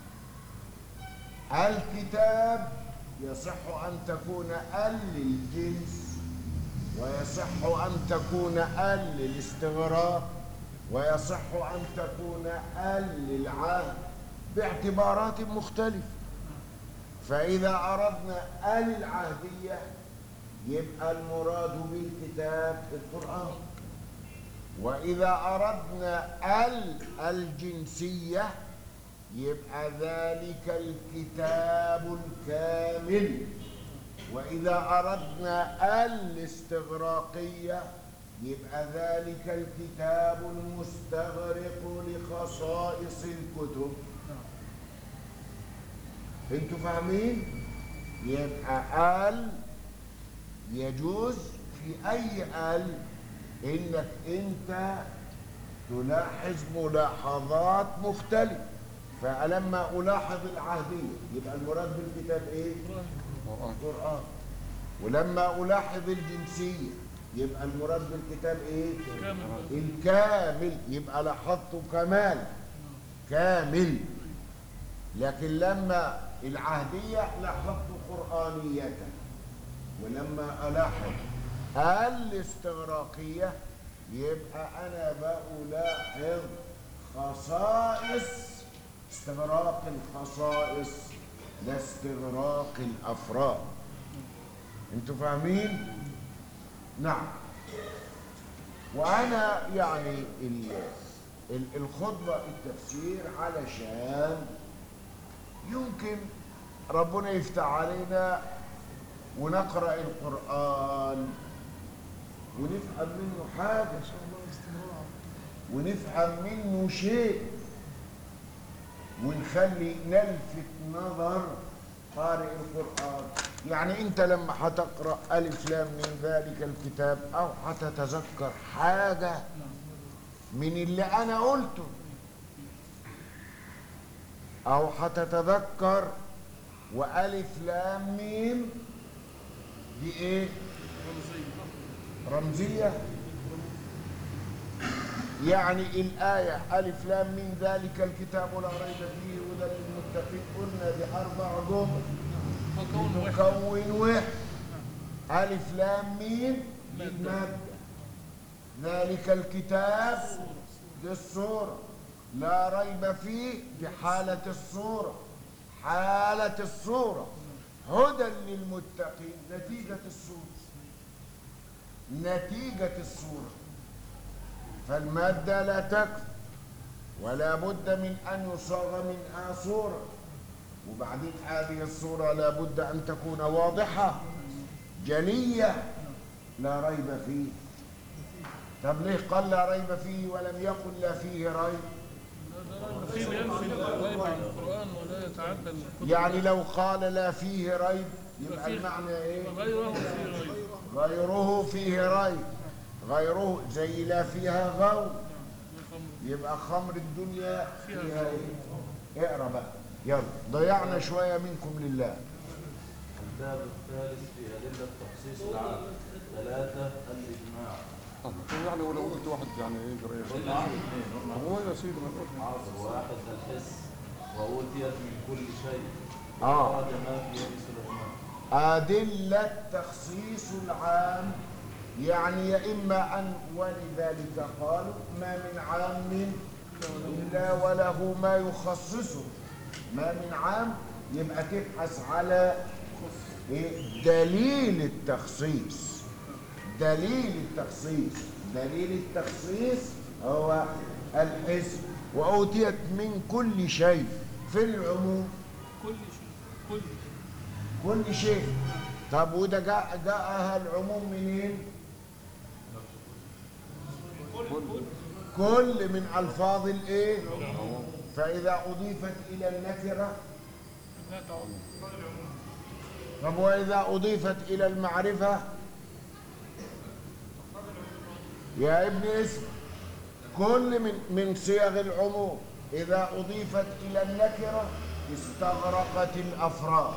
الكتاب يصح أن تكون ال للجنس ويصح أن تكون ال للاستغراق ويصح أن تكون ال للعهد باعتبارات مختلفة فإذا أردنا ال العهدية يبقى المراد بالكتاب القرآن وإذا أردنا ال الجنسية يبقى ذلك الكتاب الكامل وإذا أردنا الاستغراقية يبقى ذلك الكتاب المستغرق لخصائص الكتب انتوا فاهمين يبقى ال يجوز في اي ال انك انت تلاحظ ملاحظات مختلفه فلما الاحظ العهديه يبقى المراد بالكتاب ايه قرآن القران ولما الاحظ الجنسيه يبقى المراد بالكتاب ايه كامل الكامل يبقى لاحظت كمال كامل لكن لما العهدية لاحظت قرآنية ولما ألاحظ الاستغراقية يبقى أنا بألاحظ خصائص استغراق الخصائص لا استغراق الأفراد انتوا فاهمين؟ نعم وانا يعني ال- ال- الخطبه التفسير علشان يمكن ربنا يفتح علينا ونقرا القران ونفهم منه حاجه ونفهم منه شيء ونخلي نلفت نظر قارئ القرآن يعني أنت لما هتقرأ ألف لام من ذلك الكتاب أو هتتذكر حاجة من اللي أنا قلته أو هتتذكر وألف لام ميم دي إيه؟ رمزية يعني الآية ألف لام من ذلك الكتاب لا ريب فيه هدى للمتقين قلنا بأربع جمل فكون واحد مكون واحد ألف لام ميم دي المادة ذلك الكتاب دي الصورة لا ريب فيه بحالة الصورة حالة الصورة هدى للمتقين نتيجة الصورة نتيجة الصورة فالمادة لا تكفي ولا بد من أن يصاغ منها صورة وبعدين هذه الصورة لا بد أن تكون واضحة جلية لا ريب فيه طب ليه قال لا ريب فيه ولم يقل لا فيه ريب في ينفي الريب عن القرآن ولا يتعدى الكتب يعني لو قال لا فيه ريب يبقى فيه- المعنى ايه غيره في ريب غيره فيه ريب غيره زي لا فيها غو يبقى خمر الدنيا فيها ايه اقرا بقى يلا ضيعنا شويه منكم لله الباب الثالث في أدلة تخصيص العام ثلاثة الإجماع آه، يعني ولو قلت واحد يعني يقرا ايه قلنا عام اثنين قلنا هو يا سيدي ما نقول عصر واحد الحس وأوتيت من كل شيء آه. أراد ما في يد سليمان أدلة تخصيص العام يعني يا إما أن ولذلك قالوا ما من عام إلا وله ما يخصصه ما من عام يبقى تبحث على إيه؟ دليل التخصيص دليل التخصيص دليل التخصيص هو الحسب وأوتيت من كل شيء في العموم كل شيء كل كل شيء طب وده جاء جاءها العموم منين كل من الفاظ الايه فاذا اضيفت الى النكره لا تعود طب واذا اضيفت الى المعرفه يا ابن اسم كل من من صيغ العموم اذا اضيفت الى النكره استغرقت الافراد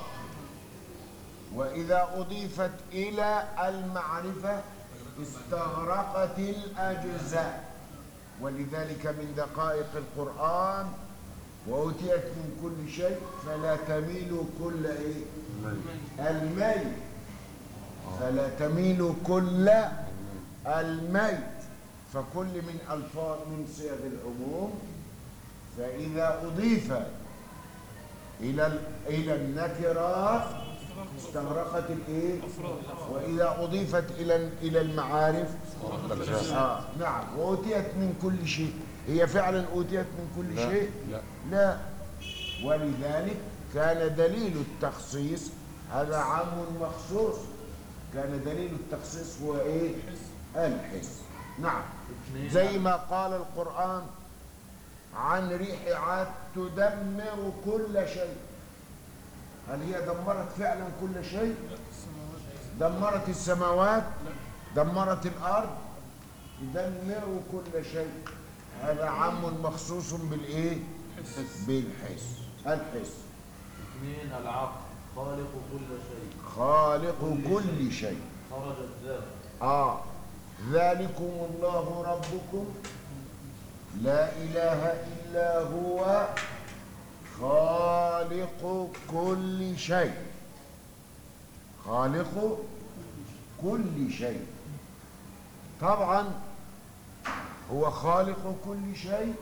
وإذا أضيفت إلى المعرفة استغرقت الأجزاء ولذلك من دقائق القرآن وأوتيت من كل شيء فلا تميلوا كل إيه الميت فلا تميلوا كل الميت فكل من ألفاظ من صيغ العموم فإذا أضيف إلى ال- إلى النكرات استغرقت الإيه؟ وإذا أضيفت إلى إلى المعارف آه نعم وأوتيت من كل شيء هي فعلا أوتيت من كل لا، شيء لا. لا ولذلك كان دليل التخصيص هذا عام مخصوص كان دليل التخصيص هو ايه الحس نعم زي ما قال القرآن عن ريح عاد تدمر كل شيء هل هي دمرت فعلا كل شيء دمرت السماوات دمرت الأرض تدمر كل شيء هذا عام مخصوص بالايه بالحس الحس اثنين العقل خالق كل شيء خالق كل شيء خرج الذات آه ذلكم الله ربكم لا إله إلا هو خالق كل شيء خالق كل شيء طبعا هو خالق كل شيء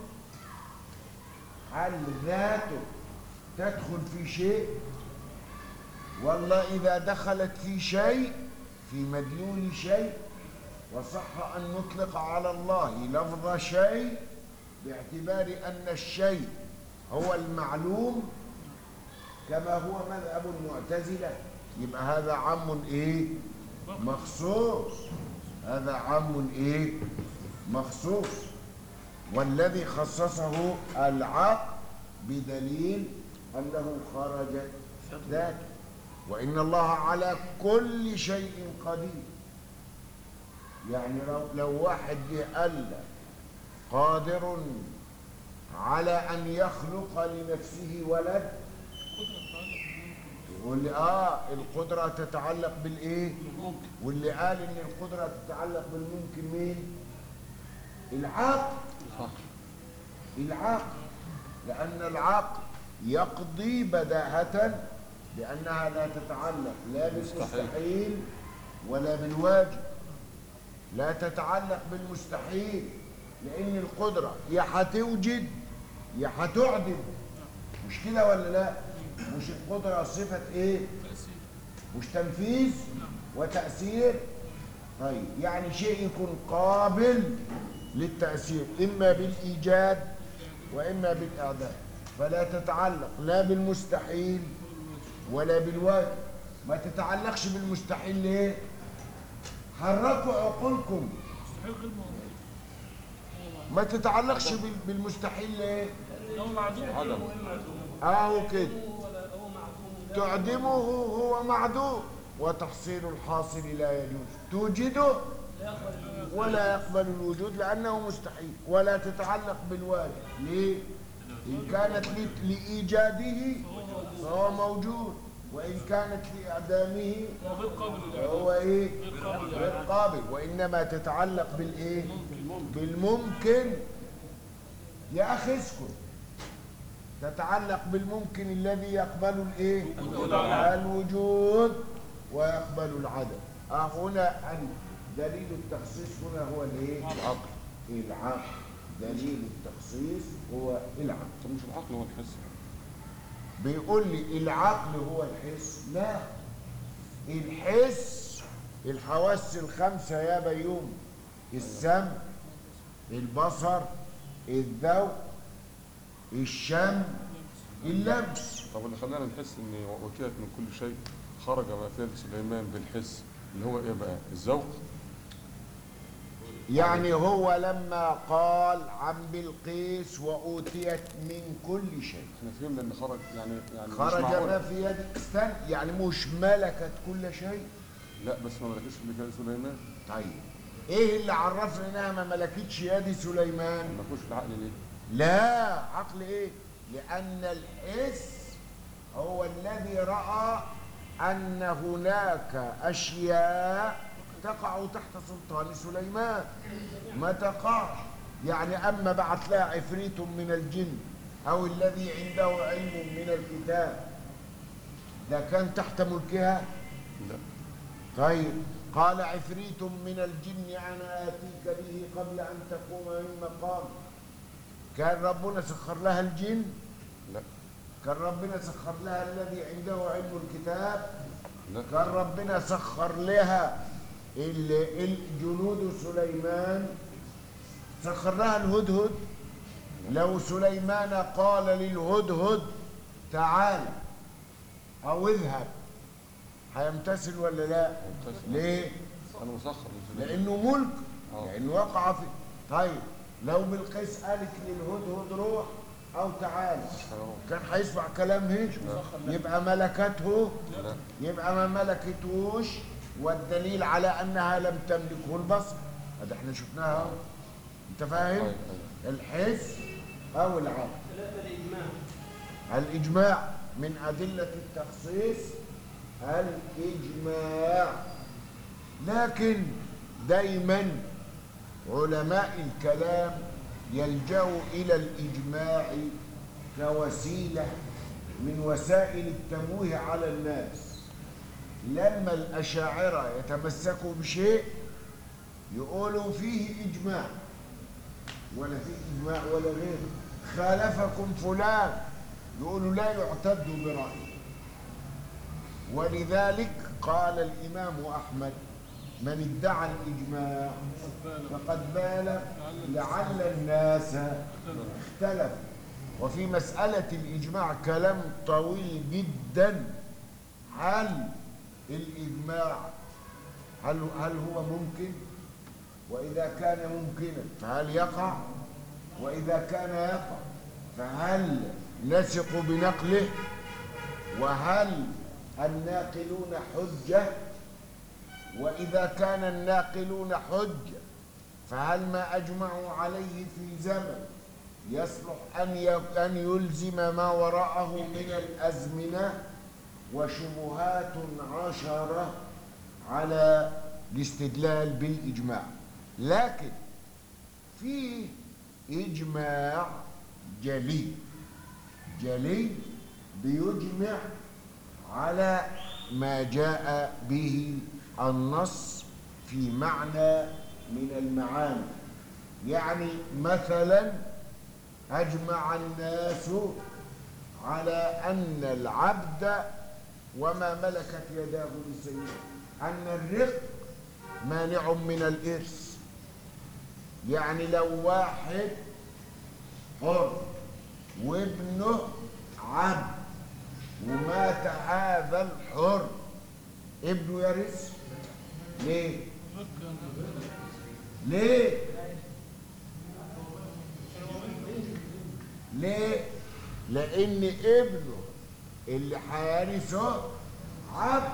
هل ذاته تدخل في شيء والله إذا دخلت في شيء في مدلول شيء وصح أن نطلق على الله لفظ شيء باعتبار أن الشيء هو المعلوم كما هو مذهب المعتزلة يبقى هذا عام إيه مخصوص هذا عام إيه مخصوص والذي خصصه العقل بدليل أنه خرج ذاته وإن الله على كل شيء قدير يعني لو, لو واحد جه قال لك قادر على أن يخلق لنفسه ولد يقول لي آه القدرة تتعلق بالإيه واللي قال إن القدرة تتعلق بالممكن مين العقل العقل لأن العقل يقضي بداهة بأنها لا تتعلق لا بالمستحيل ولا بالواجب لا تتعلق بالمستحيل لأن القدرة يا هتوجد يا هتعدم مش كده ولا لا مش القدرة صفة ايه مش تنفيذ وتأثير طيب يعني شيء يكون قابل للتأثير إما بالإيجاد وإما بالإعدام فلا تتعلق لا بالمستحيل ولا بالواجب ما تتعلقش بالمستحيل ليه حركوا عقولكم مستحيل غير موجود ما تتعلقش بال- بالمستحيل ليه لو معدوم عدم اهو كده تعدمه هو معدوم وتحصيل الحاصل لا يجوز توجده ولا يقبل الوجود لأنه مستحيل ولا تتعلق بالواجب ليه؟ إن كانت ل- لإيجاده فهو موجود وإن كانت لإعدامه وغير قابل للإعدام فهو إيه؟ غير قابل غير للإعدام قابل وإنما تتعلق بالإيه؟ بالممكن يا أخي اسكت تتعلق بالممكن الذي يقبل الإيه؟ الوجود ويقبل العدم آه هنا ال- دليل التخصيص هنا هو الإيه؟ العقل العقل دليل التخصيص هو العقل طب مش العقل هو الحس بيقول لي العقل هو الحس لا الحس الحواس الخمسة يا بيوم السمع البصر الذوق الشم اللمس طب اللي خلانا نحس ان وكيلت من كل شيء خرج ما في يد سليمان بالحس اللي هو ايه بقى الذوق يعني هو لما قال عن بلقيس وأوتيت من كل شيء احنا فهمنا ان خرج يعني يعني مش خرج معقول. ما في يد استنى يعني مش ملكت كل شيء لا بس ما ملكش اللي كان سليمان طيب ايه اللي عرفنا انها ما ملكتش يد سليمان ما فيهوش العقل ليه لا عقل ايه لان الحس هو الذي راى ان هناك اشياء تقع تحت سلطان سليمان ما تقعش يعني أما بعث لها عفريت من الجن أو الذي عنده علم من الكتاب ده كان تحت ملكها لا طيب قال عفريت من الجن أنا آتيك به قبل أن تقوم من مقام كان ربنا سخر لها الجن لا كان ربنا سخر لها الذي عنده علم الكتاب لا كان ربنا سخر لها ال- ال- جنود سليمان سخر لها الهدهد لو سليمان قال للهدهد تعال او اذهب هيمتثل ولا لا ممتاز. ليه انا مسخر لسليمان. لانه ملك آه. لانه وقع في طيب لو بالقيس قالت للهدهد روح او تعال هيروح. كان هيسمع كلام هيك يبقى ملكته لا يبقى ما ملكتوش والدليل على انها لم تملكه البصر هذا احنا شفناها اهو انت فاهم طيب، طيب. الحس او العقل ثلاثة الإجماع الإجماع من أدلة التخصيص الإجماع لكن دايما علماء الكلام يلجأوا إلى الإجماع كوسيلة من وسائل التمويه على الناس لما الأشاعرة يتمسكوا بشيء يقولوا فيه إجماع ولا فيه إجماع ولا غيره خالفكم فلان يقولوا لا يعتد برأيه ولذلك قال الإمام أحمد من ادعى الإجماع فقد بالغ لعل الناس اختلفوا وفي مسألة الإجماع كلام طويل جدا هل الإجماع هل هل هو ممكن؟ وإذا كان ممكنا فهل يقع؟ وإذا كان يقع فهل نثق بنقله؟ وهل الناقلون حجة؟ وإذا كان الناقلون حجة فهل ما أجمعوا عليه في زمن يصلح أن ي- أن يلزم ما وراءه من الأزمنة وشبهات عشرة على الاستدلال بالإجماع لكن في إجماع جلي جلي بيجمع على ما جاء به النص في معنى من المعاني يعني مثلا أجمع الناس على أن العبد وما ملكت يداه لسيده أن الرق مانع من الإرث يعني لو واحد حر وابنه عبد ومات هذا الحر ابنه يرث ليه ليه ليه لان ابنه اللي هيرثه عبد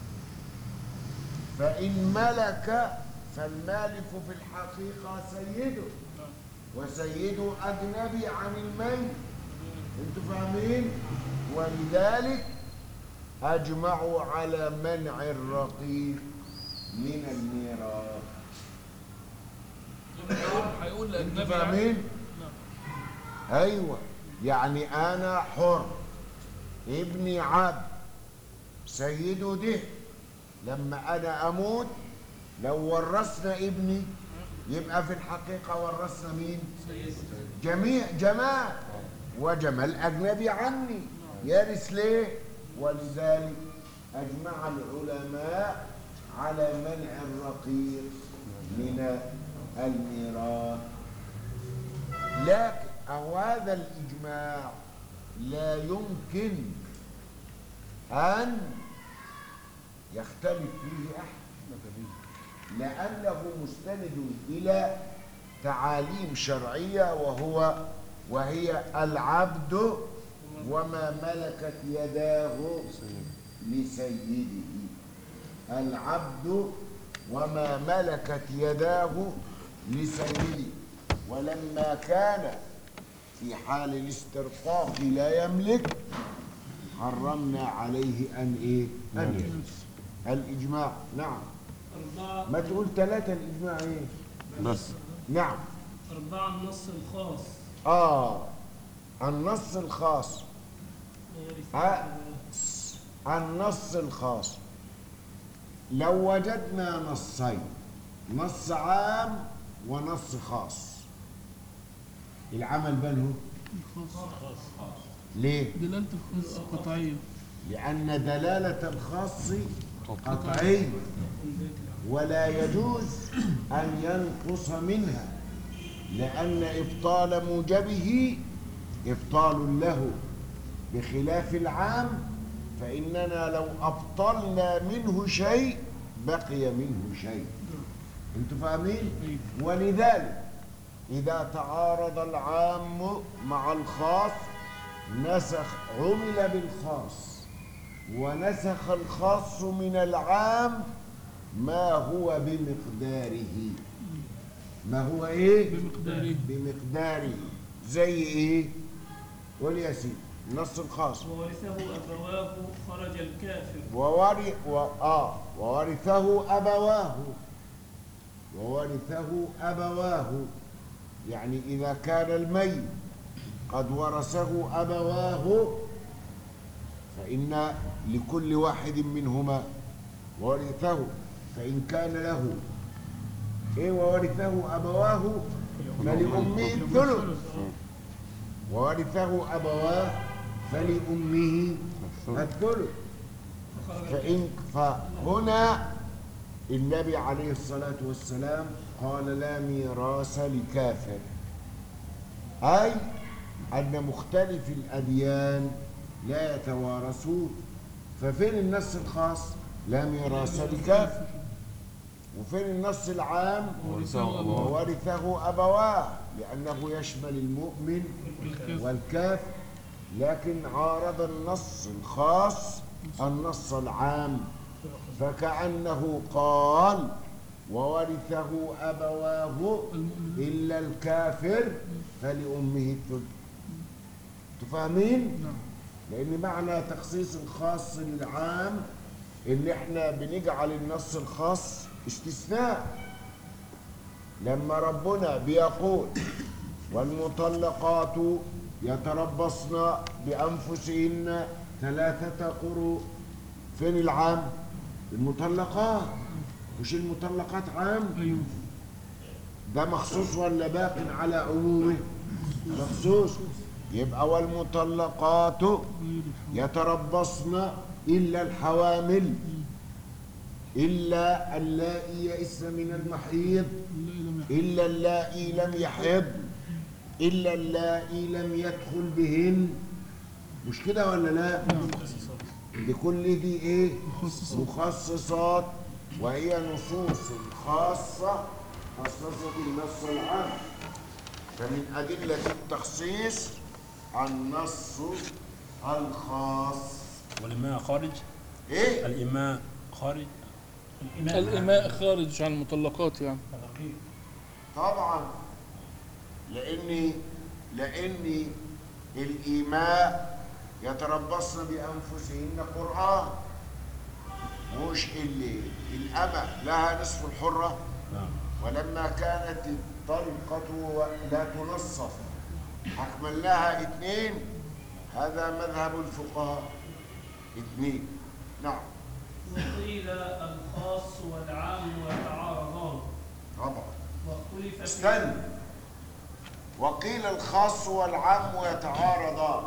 فان ملك فالمالك في الحقيقه سيده وسيده اجنبي عن الميت انتوا فاهمين ولذلك اجمعوا على منع الرقيق من الميراث هيقول انتوا لأجنبي فاهمين نعم. ايوه يعني انا حر ابني عبد سيده ده لما انا اموت لو ورثنا ابني يبقى في الحقيقه ورثنا مين جميع جمال وجمال اجنبي عني يرث ليه ولذلك اجمع العلماء على منع الرقيق من الميراث لكن أو هذا الإجماع لا يمكن أن يختلف فيه أحد لأنه مستند إلى تعاليم شرعية وهو وهي العبد وما ملكت يداه لسيده العبد وما ملكت يداه لسيده ولما كان في حال الاسترقاق لا يملك حرمنا عليه ان ايه ان يجلس الاجماع نعم أربعة ما تقول ثلاثة الاجماع ايه بس نعم أربعة النص الخاص آه النص الخاص ويرثون آه. النص الخاص لو وجدنا نصين نص عام ونص خاص العمل بينهم الخاص ليه؟ دلالة الخاص قطعية لأن دلالة الخاص قطعية ولا يجوز أن ينقص منها لأن إبطال موجبه إبطال له بخلاف العام فإننا لو أبطلنا منه شيء بقي منه شيء أنتوا فاهمين؟ ولذلك إذا تعارض العام مع الخاص نسخ عمل بالخاص ونسخ الخاص من العام ما هو بمقداره ما هو ايه بمقداره. بمقداره زي ايه قول يا سيدي النص الخاص وورثه أبواه خرج الكافر وورث و... آه وورثه أبواه وورثه أبواه يعني إذا كان الميت قد ورثه أبواه فإن لكل واحد منهما ورثه فإن كان له إيه وورثه أبواه فلأمه الثلث وورثه أبواه فلأمه الثلث فإن فهنا النبي عليه الصلاة والسلام قال لا ميراث لكافر أي أن مختلف الأديان لا يتوارثون ففين النص الخاص لا ميراث لكافر وفين النص العام ورثه أبواه. وورثه أبواه لأنه يشمل المؤمن والكافر لكن عارض النص الخاص النص العام فكأنه قال وورثه أبواه إلا الكافر فلأمه الثلث تفهمين؟ لأن معنى تخصيص الخاص للعام إن إحنا بنجعل النص الخاص استثناء لما ربنا بيقول والمطلقات يتربصن بأنفسهن ثلاثة قروء فين العام؟ المطلقات مش المطلقات عام؟ أيوه ده مخصوص ولا باق على عمومه؟ مخصوص يبقى والمطلقات يتربصن إلا الحوامل إلا اللائي يئسن من المحيض إلا اللائي لم يحض إلا اللائي لم يدخل بهن مش كده ولا لا؟ دي كل دي إيه؟ مخصصات وهي نصوص خاصة خصصت النص العام فمن أدلة التخصيص النص الخاص والإماء خارج إيه؟ الإماء خارج الإماء خارج عن المطلقات يعني طبعا لأني لأني الإيماء يتربصن بأنفسهن قرآن مش اللي الأمة لها نصف الحرة نعم ولما كانت الطلقة لا تنصف أكملناها اثنين هذا مذهب الفقهاء اثنين نعم وقيل الخاص والعام يتعارضان طبعا واختلف في استنى وقيل الخاص والعام يتعارضان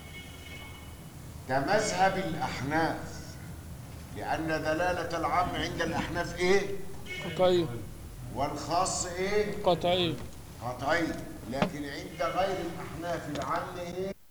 ده مذهب الأحناف لأن دلالة العام عند الأحناف إيه؟ قطعية والخاص إيه؟ قطعية قطعي لكن عند غير الأحناف العام إيه؟